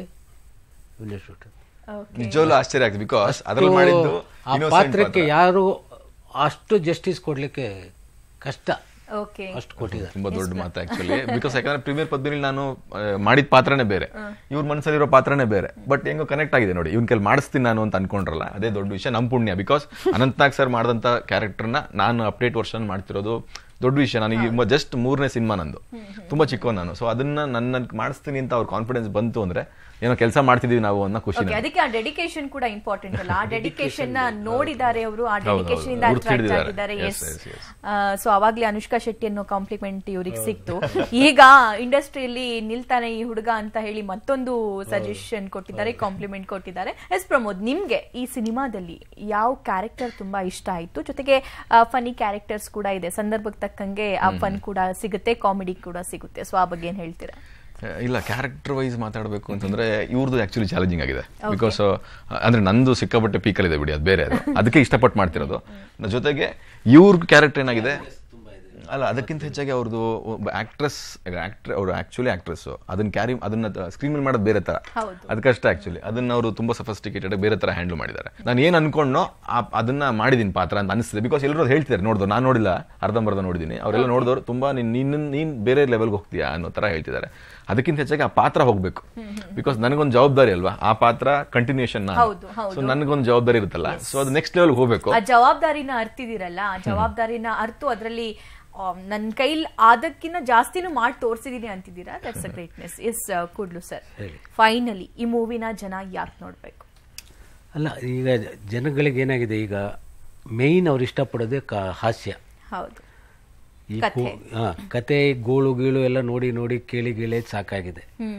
ಶೂಟ್ ನಿಜವಾಗ್ಲೂ ಆಶ್ಚರ್ಯ ಆಗ್ತದೆ ಬಿಕಾಸ್ ಅದ್ರಲ್ಲಿ ಮಾಡಿದ್ದು ಆ innocent ಪಾತ್ರಕ್ಕೆ ಪಾತ್ರ. ಯಾರು ಅಷ್ಟು ಜಸ್ಟಿಸ್ ಕೊಡ್ಲಿಕ್ಕೆ ಕಷ್ಟ ಓಕೆ ಅಷ್ಟು ಕೊಟ್ಟಿದ್ದಾರೆ ತುಂಬಾ ದೊಡ್ಡ ಮಾತು ಆಕ್ಚುಲಿ ಬಿಕಾಸ್ ಯಾಕಂದ್ರೆ ಪ್ರೀಮಿಯರ್ ಪದ್ಮಿನಿ ನಾನು ಆ, ಮಾಡಿದ ಪಾತ್ರನೇ ಬೇರೆ ಇವ್ರ ಮನಸ್ಸಲ್ಲಿರೋ ಪಾತ್ರನೇ ಬೇರೆ ಬಟ್ ಹೆಂಗೋ ಕನೆಕ್ಟ್ ಆಗಿದೆ ನೋಡಿ ಇವ್ನ ಕೈಲಿ ಮಾಡಿಸ್ತೀನಿ ನಾನು ಅಂತ ಅನ್ಕೊಂಡ್ರಲ್ಲ ಅದೇ ದೊಡ್ಡ ವಿಷಯ ನಮ್ ಪುಣ್ಯ ಬಿಕಾಸ್ ಅನಂತ್ನಾಗ್ ಸರ್ ಮಾಡಿದಂತ ಕ್ಯಾರೆಕ್ಟರ್ನ ನಾನು ಅಪ್ಡೇಟ್ ವರ್ಷನ್ ಮಾಡ್ತಿರೋದು ದೊಡ್ಡ ವಿಷಯ ನನಗೆ ಜಸ್ಟ್ ಮೂರನೇ ಸಿನಿಮಾ ನಂದು ತುಂಬಾ ಚಿಕ್ಕವ್ ನಾನು ಸೊ ಅದನ್ನ ನನ್ನ ಮಾಡಿಸ್ತೀನಿ ಅಂತ ಅವ್ರ ಕಾನ್ಫಿಡೆನ್ಸ್ ಬಂತು ಅಂದ್ರೆ ಏನೋ ಕೆಲಸ ಮಾಡ್ತಿದೀವಿ ನಾವು ಅನ್ನೋ ಖುಷಿ ಓಕೆ ಅದಕ್ಕೆ ಆ ಡೆಡಿಕೇಶನ್ ಕೂಡ ಇಂಪಾರ್ಟೆಂಟ್ ಅಲ್ಲ ಆ ಡೆಡಿಕೇಶನ್ ನ ನೋಡಿದ್ದಾರೆ ಅವರು ಆ ಹೌದು, ಡೆಡಿಕೇಶನ್ ಇಂದ ಹೌದು. ಅಟ್ರಾಕ್ಟ್ ಗುರ್ತಿಡಿದ್ದಾರೆ. ಆಗಿದ್ದಾರೆ Yes, yes yes, yes. So ಅವಾಗ್ಲೇ ಅನುಷ್ಕಾ ಶೆಟ್ಟಿ ಅನ್ನೋ ಕಾಂಪ್ಲಿಮೆಂಟ್ ಇವ್ರಿಗೆ ಸಿಕ್ತು ಈಗ ಇಂಡಸ್ಟ್ರಿಯಲ್ಲಿ ನಿಲ್ತಾನೆ ಈ ಹುಡುಗ ಅಂತ ಹೇಳಿ ಮತ್ತೊಂದು ಸಜೆಷನ್ ಕೊಟ್ಟಿದ್ದಾರೆ ಕಾಂಪ್ಲಿಮೆಂಟ್ ಕೊಟ್ಟಿದ್ದಾರೆ ಎಸ್ ಪ್ರಮೋದ್ ನಿಮ್ಗೆ ಈ ಸಿನಿಮಾದಲ್ಲಿ ಯಾವ ಕ್ಯಾರೆಕ್ಟರ್ ತುಂಬಾ ಇಷ್ಟ ಆಯ್ತು ಜೊತೆಗೆ ಫನಿ ಕ್ಯಾರೆಕ್ಟರ್ಸ್ ಕೂಡ ಇದೆ ಸಂದರ್ಭಕ್ಕೆ ತಕ್ಕಂಗೆ ಆ ಫನ್ ಕೂಡ ಸಿಗುತ್ತೆ ಕಾಮಿಡಿ ಕೂಡ ಸಿಗುತ್ತೆ ಸೊ ಆ ಬಗ್ಗೆ ಏನ್ ಹೇಳ್ತೀರಾ ಇಲ್ಲ ಕ್ಯಾರೆಕ್ಟರ್ ವೈಸ್ ಮಾತಾಡಬೇಕು ಅಂತಂದ್ರೆ ಇವ್ರದ್ದು ಆಕ್ಚುಲಿ ಚಾಲೆಂಜಿಂಗ್ ಆಗಿದೆ ಬಿಕಾಸ್ ಅಂದ್ರೆ ನಂದು ಸಿಕ್ಕಾಪಟ್ಟೆ ಪೀಕಲ್ ಇದೆ ಬಿಡಿ ಅದು ಬೇರೆ ಅದು ಅದಕ್ಕೆ ಇಷ್ಟಪಟ್ಟು ಮಾಡ್ತಿರೋದು ನ- ಜೊತೆಗೆ ಇವ್ರ ಕ್ಯಾರೆಕ್ಟರ್ ಏನಾಗಿದೆ ಅಲ್ಲ ಅದಕ್ಕಿಂತ ಹೆಚ್ಚಾಗಿ ಅವ್ರದ್ದು ಒಬ್ಬ ಆಕ್ಟ್ರೆಸ್ ಆಕ್ಟರ್ ಅವರು ಆಕ್ಚುಲಿ ಆಕ್ಟ್ರೆಸ್ ಅದನ್ನ ಕ್ಯಾರಿ ಅದನ್ನ ಸ್ಕ್ರೀನ್ ಮೇಲೆ ಮಾಡೋದು ಬೇರೆ ತರ ಹೌದು. ಅದಕ್ಕಷ್ಟೇ ಆಕ್ಚುಲಿ ಅದನ್ನ ಅವರು ತುಂಬಾ ಸಫಿಸ್ಟಿಕೇಟೆಡ್ ಬೇರೆ ತರ ಹ್ಯಾಂಡಲ್ ಮಾಡಿದ್ದಾರೆ ನಾನು ಏನ್ ಅನ್ಕೊಂಡ್ನೋ ಆ- ಅದನ್ನ ಮಾಡಿದೀನಿ ಪಾತ್ರ ಅಂತ ಅನಿಸ್ತದೆ ಬಿಕಾಸ್ ಎಲ್ಲರೂ ಹೇಳ್ತಿದ್ದಾರೆ ನೋಡಿದ್ರು ನಾನು ನೋಡಿಲ್ಲ ಅರ್ಧಂಬರ್ಧ ನೋಡಿದ್ದೀನಿ ಅವರೆಲ್ಲ ನೋಡಿದವರು ತುಂಬಾ ನೀನ್ ನೀನ್ ನೀನ್ ಬೇರೆ ಲೆವೆಲ್ಗೆ ಹೋಗ್ತೀಯಾ ಅನ್ನೋ ತರ ಹೇಳ್ತಿದ್ದಾರೆ ಅದಕ್ಕಿಂತ ಹೆಚ್ಚಾಗಿ ಆ ಪಾತ್ರ ಹೋಗ್ಬೇಕು ಬಿಕಾಸ್ ನನಗೊಂದು ಜವಾಬ್ದಾರಿ ಅಲ್ವಾ ಆ ಪಾತ್ರ ಕಂಟಿನ್ಯೂಷನ್ ಹೌದು, ಹೌದು. ಸೊ ನನಗೊಂದು ಜವಾಬ್ದಾರಿ ಇರುತ್ತಲ್ಲ ಸೊ ಅದು ನೆಕ್ಸ್ಟ್ ಲೆವೆಲ್ ಹೋಗ್ಬೇಕು ಆ ಜವಾಬ್ದಾರಿನ ಅರ್ತಿದಿರಲ್ಲ ಆ ಜವಾಬ್ದಾರಿನ ಅರ್ತು ಅದರಲ್ಲಿ ನನ್ನ ಕೈಲಿ ಅದಕ್ಕಿಂತ ಜಾಸ್ತಿನೂ ಮಾಡಿ ತೋರಿಸಿದೀನಿ ಅಂತಿದ್ದೀರಾ ದಟ್ಸ್ ಅ ಗ್ರೇಟ್ನೆಸ್ ಎಸ್ ಕುಡ್ಲು ಸರ್ ಫೈನಲಿ ಈ ಮೂವಿನ ಜನ ಯಾಕೆ ನೋಡ್ಬೇಕು ಅಲ್ಲ ಈಗ ಜನಗಳಿಗೆ ಏನಾಗಿದೆ ಈಗ ಮೇಯ್ನ್ ಅವ್ರು ಇಷ್ಟಪಡೋದೇ ಕ ಹಾಸ್ಯ ಹೌದು ಈ ಕಥೆ. ಕೂ- ಹಾ, ಕತೆ ಗೋಳು ಗೀಳು ಎಲ್ಲ ನೋಡಿ ನೋಡಿ ಕೇಳಿ ಕೇಳಿ ಸಾಕಾಗಿದೆ ಹ್ಮ್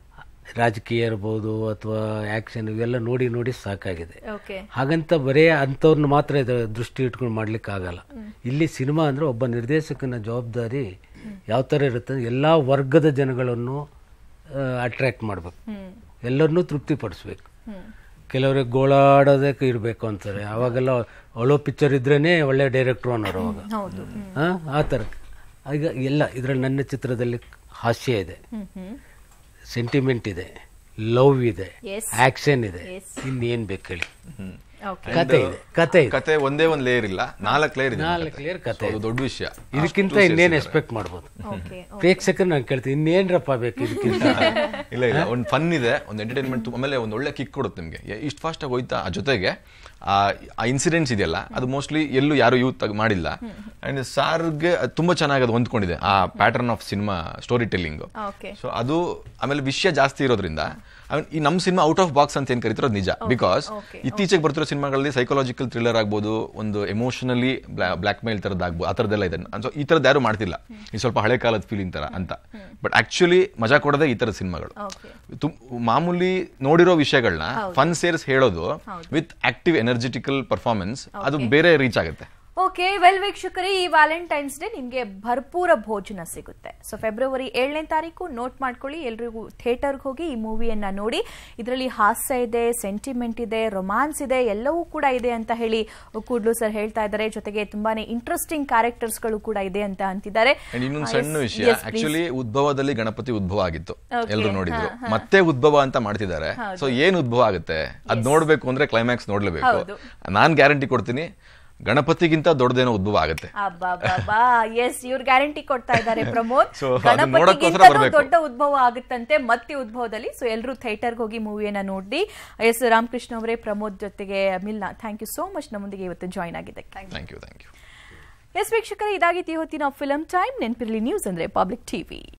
ರಾಜಕೀಯ ಇರ್ಬೋದು ಅಥವಾ ಆ್ಯಕ್ಷನ್ ಇವೆಲ್ಲ ನೋಡಿ ನೋಡಿ ಸಾಕಾಗಿದೆ ಓಕೆ ಹಾಗಂತ ಬರೇ ಅಂಥವ್ರನ್ನ ಮಾತ್ರ ಇದು ದೃಷ್ಟಿ ಇಟ್ಕೊಂಡು ಮಾಡ್ಲಿಕ್ಕೆ ಆಗಲ್ಲ ಇಲ್ಲಿ ಸಿನಿಮಾ ಅಂದ್ರೆ ಒಬ್ಬ ನಿರ್ದೇಶಕನ ಜವಾಬ್ದಾರಿ ಯಾವ ಥರ ಇರುತ್ತೆ ಎಲ್ಲ ವರ್ಗದ ಜನಗಳನ್ನು ಅಟ್ರಾಕ್ಟ್ ಮಾಡಬೇಕು ಎಲ್ಲರನ್ನೂ ತೃಪ್ತಿಪಡಿಸ್ಬೇಕು ಕೆಲವರಿಗೆ ಗೋಳಾಡೋದಕ್ಕೆ ಇರಬೇಕು ಅಂತಾರೆ ಅವಾಗೆಲ್ಲ ಅಳೋ ಪಿಕ್ಚರ್ ಇದ್ರೇನೆ ಒಳ್ಳೆ ಡೈರೆಕ್ಟ್ರು ಅನ್ನೋರು ಅವಾಗ ಹೌದು ಹ್ಮ್. ಆ, ಆ ಥರ ಈಗ ಎಲ್ಲ ಇದರಲ್ಲಿ ನನ್ನ ಚಿತ್ರದಲ್ಲಿ ಹಾಸ್ಯ ಇದೆ ಹ್ಮ್ ಹ್ಮ್ ಸೆಂಟಿಮೆಂಟ್ ಇದೆ ಲವ್ ಇದೆ Yes. ಆಕ್ಷನ್ ಇದೆ Yes. ಇನ್ನೇನ್ ಬೇಕು ಹೇಳಿ ಓಕೆ ಕತೆ ಇದೆ ಕತೆ ಇದೆ ಕತೆ ಒಂದೇ ಒಂದು ಲೇಯರ್ ಇಲ್ಲ ನಾಲ್ಕು ಲೇಯರ್ ಇದೆ ನಾಲ್ಕು layer ಕತೆ ಅದು ದೊಡ್ಡ ವಿಷಯ ಇದಕ್ಕಿಂತ ಅಷ್ಟು ಇನ್ನೇನ್ ಸೇರ್ಸಿದ್ದಾರೆ. ಎಕ್ಸ್ಪೆಕ್ಟ್ ಮಾಡ್ಬೋದು ಓಕೆ ಪ್ರೇಕ್ಷಕರು ನಾನು ಕೇಳ್ತೀನಿ ಇನ್ನೇನ್ರಪ್ಪ ಬೇಕು ಇದಕ್ಕಿಂತ ಇಲ್ಲ ಇಲ್ಲ ಒಂದು ಫನ್ ಇದೆ ಒಂದು ಎಂಟರ್ಟೈನ್ಮೆಂಟ್ ಆಮೇಲೆ ಒಂದು ಒಳ್ಳೆ ಕಿಕ್ ಕೊಡುತ್ತೆ ನಿಮಗೆ ಇಷ್ಟು ಫಾಸ್ಟ್ ಆಗಿ ಹೋಯ್ತಾ ಆ ಜೊತೆಗೆ ಆ ಆ ಇನ್ಸಿಡೆಂಟ್ಸ್ ಇದೆಯಲ್ಲ ಅದು ಮೋಸ್ಟ್ಲಿ ಎಲ್ಲೂ ಯಾರು ಯೂತ್ ಮಾಡಿಲ್ಲ ಅಂಡ್ ಸಾರ್ಗೆ ಅದು ತುಂಬಾ ಚೆನ್ನಾಗಿ ಅದು ಹೊಂದ್ಕೊಂಡಿದೆ ಆ pattern of cinema story telling okay so ಅದು ಆಮೇಲೆ ವಿಷಯ ಜಾಸ್ತಿ ಇರೋದ್ರಿಂದ ಆಮೇಲೆ ಈ ನಮ್ಮ ಸಿನಿಮಾ ಔಟ್ ಆಫ್ ಬಾಕ್ಸ್ ಅಂತ ಏನ್ ಕರಿತಿರೋ ಅದು ನಿಜ ಬಿಕಾಸ್ okay, ಇತ್ತೀಚೆಗೆ ಬರ್ತಿರೋ ಸಿನಿಮಾಗಳಲ್ಲಿ ಸೈಕಾಲಜಿಕಲ್ ಥ್ರಿಲ್ಲರ್ ಆಗ್ಬೋದು ಒಂದು ಎಮೋಷನಲಿ ಬ್ಲಾಕ್ ಮೇಲ್ ತರದ್ ಆಗ್ಬೋದು ಆ ಥರದ್ದೆಲ್ಲ ಇದೆ ಸೊ ಈ ಥರದ್ದು ಯಾರು ಮಾಡ್ತಿಲ್ಲ ಈ ಸ್ವಲ್ಪ ಹಳೆ ಕಾಲದ ಫೀಲಿಂಗ್ ತರ ಅಂತ ಬಟ್ ಆಕ್ಚುಲಿ ಮಜಾ ಕೊಡೋದೇ ಈ ಥರದ ಸಿನಿಮಾಗಳು ಓಕೆ ತುಂ- ಮಾಮೂಲಿ ನೋಡಿರೋ ವಿಷಯಗಳನ್ನ ಫನ್ ಸೇರ್ಸ್ ಹೇಳೋದು ವಿತ್ ಆಕ್ಟಿವ್ ಎನರ್ಜೆಟಿಕಲ್ ಪರ್ಫಾರ್ಮೆನ್ಸ್ ಅದು ಬೇರೆ ರೀಚ್ ಆಗುತ್ತೆ ಓಕೆ ವೆಲ್ ವೀಕ್ಷಕರೇ ಈ ವ್ಯಾಲೆಂಟೈನ್ಸ್ ಡೇ ನಿಮಗೆ ಭರ್ಪೂರ ಭೋಜನ ಸಿಗುತ್ತೆ ಸೊ ಫೆಬ್ರವರಿ ಏಳನೇ ತಾರೀಕು ನೋಟ್ ಮಾಡ್ಕೊಳ್ಳಿ ಎಲ್ರಿಗೂ ಥಿಯೇಟರ್ಗೆ ಹೋಗಿ ಈ ಮೂವಿಯನ್ನ ನೋಡಿ ಇದರಲ್ಲಿ ಹಾಸ್ಯ ಇದೆ ಸೆಂಟಿಮೆಂಟ್ ಇದೆ ರೊಮ್ಯಾನ್ಸ್ ಇದೆ ಎಲ್ಲವೂ ಕೂಡ ಇದೆ ಅಂತ ಹೇಳಿ ಕೂಡ್ಲು ಸರ್ ಹೇಳ್ತಾ ಇದ್ದಾರೆ ಜೊತೆಗೆ ತುಂಬಾನೇ ಇಂಟ್ರೆಸ್ಟಿಂಗ್ ಕ್ಯಾರೆಕ್ಟರ್ಸ್ಗಳು ಕೂಡ ಇದೆ ಅಂತ ಅಂತಿದ್ದಾರೆ ಅಂಡ್ ಇನ್ನೊಂದು Ah, ಸಣ್ಣ yes, ವಿಷಯ yes, please. ಆಕ್ಚುಲಿ ಉದ್ಭವದಲ್ಲಿ ಗಣಪತಿ ಉದ್ಭವ ಆಗಿತ್ತು Okay, ಎಲ್ಲರೂ ನೋಡಿದ್ರು ಹಾ, ಹಾ. ಮತ್ತೆ ಉದ್ಭವ ಅಂತ ಮಾಡ್ತಿದ್ದಾರೆ ಸೊ ಏನ್ ಉದ್ಭವ ಆಗುತ್ತೆ ಅದ್ ನೋಡ್ಬೇಕು ಅಂದ್ರೆ ಕ್ಲೈಮ್ಯಾಕ್ಸ್ ನೋಡ್ಲೇಬೇಕು ಹೌದು. ನಾನ್ ಗ್ಯಾರಂಟಿ ಕೊಡ್ತೀನಿ ಗಣಪತಿಗಿಂತ ದೊಡ್ಡದೇನೋ ಉದ್ಭವ ಆಗುತ್ತೆ ಅಬ್ಬಬ್ಬಬ್ಬಾ ಎಸ್ ಇವ್ರು ಗ್ಯಾರಂಟಿ ಕೊಡ್ತಾ ಇದ್ದಾರೆ ಪ್ರಮೋದ್ So, ಅದನ್ನ ನೋಡಕ್ಕೋಸ್ಕರ ಗಣಪತಿಗಿಂತಲೂ ಬರ್ಬೇಕು. ದೊಡ್ಡ ಉದ್ಭವ ಆಗುತ್ತಂತೆ ಮತ್ತೆ ಉದ್ಭವದಲ್ಲಿ ಸೊ ಎಲ್ಲರೂ ಥಿಯೇಟರ್ಗೆ ಹೋಗಿ ಮೂವಿಯನ್ನ ನೋಡಿ ಎಸ್ ರಾಮಕೃಷ್ಣ ಅವರೇ ಪ್ರಮೋದ್ ಜೊತೆಗೆ Milna thank you so much ನಮ್ಮೊಂದಿಗೆ ಇವತ್ತು ಜಾಯ್ನ್ ಆಗಿದ್ದಕ್ಕೆ thank you thank you yes ವೀಕ್ಷಕರೇ ಇದಾಗಿತ್ತು ಇವತ್ತಿನ ಫಿಲಂ ಟೈಮ್ ನೆನಪಿರಲಿ ನ್ಯೂಸ್ ಅಂದ್ರೆ ಪಬ್ಲಿಕ್ ಟಿವಿ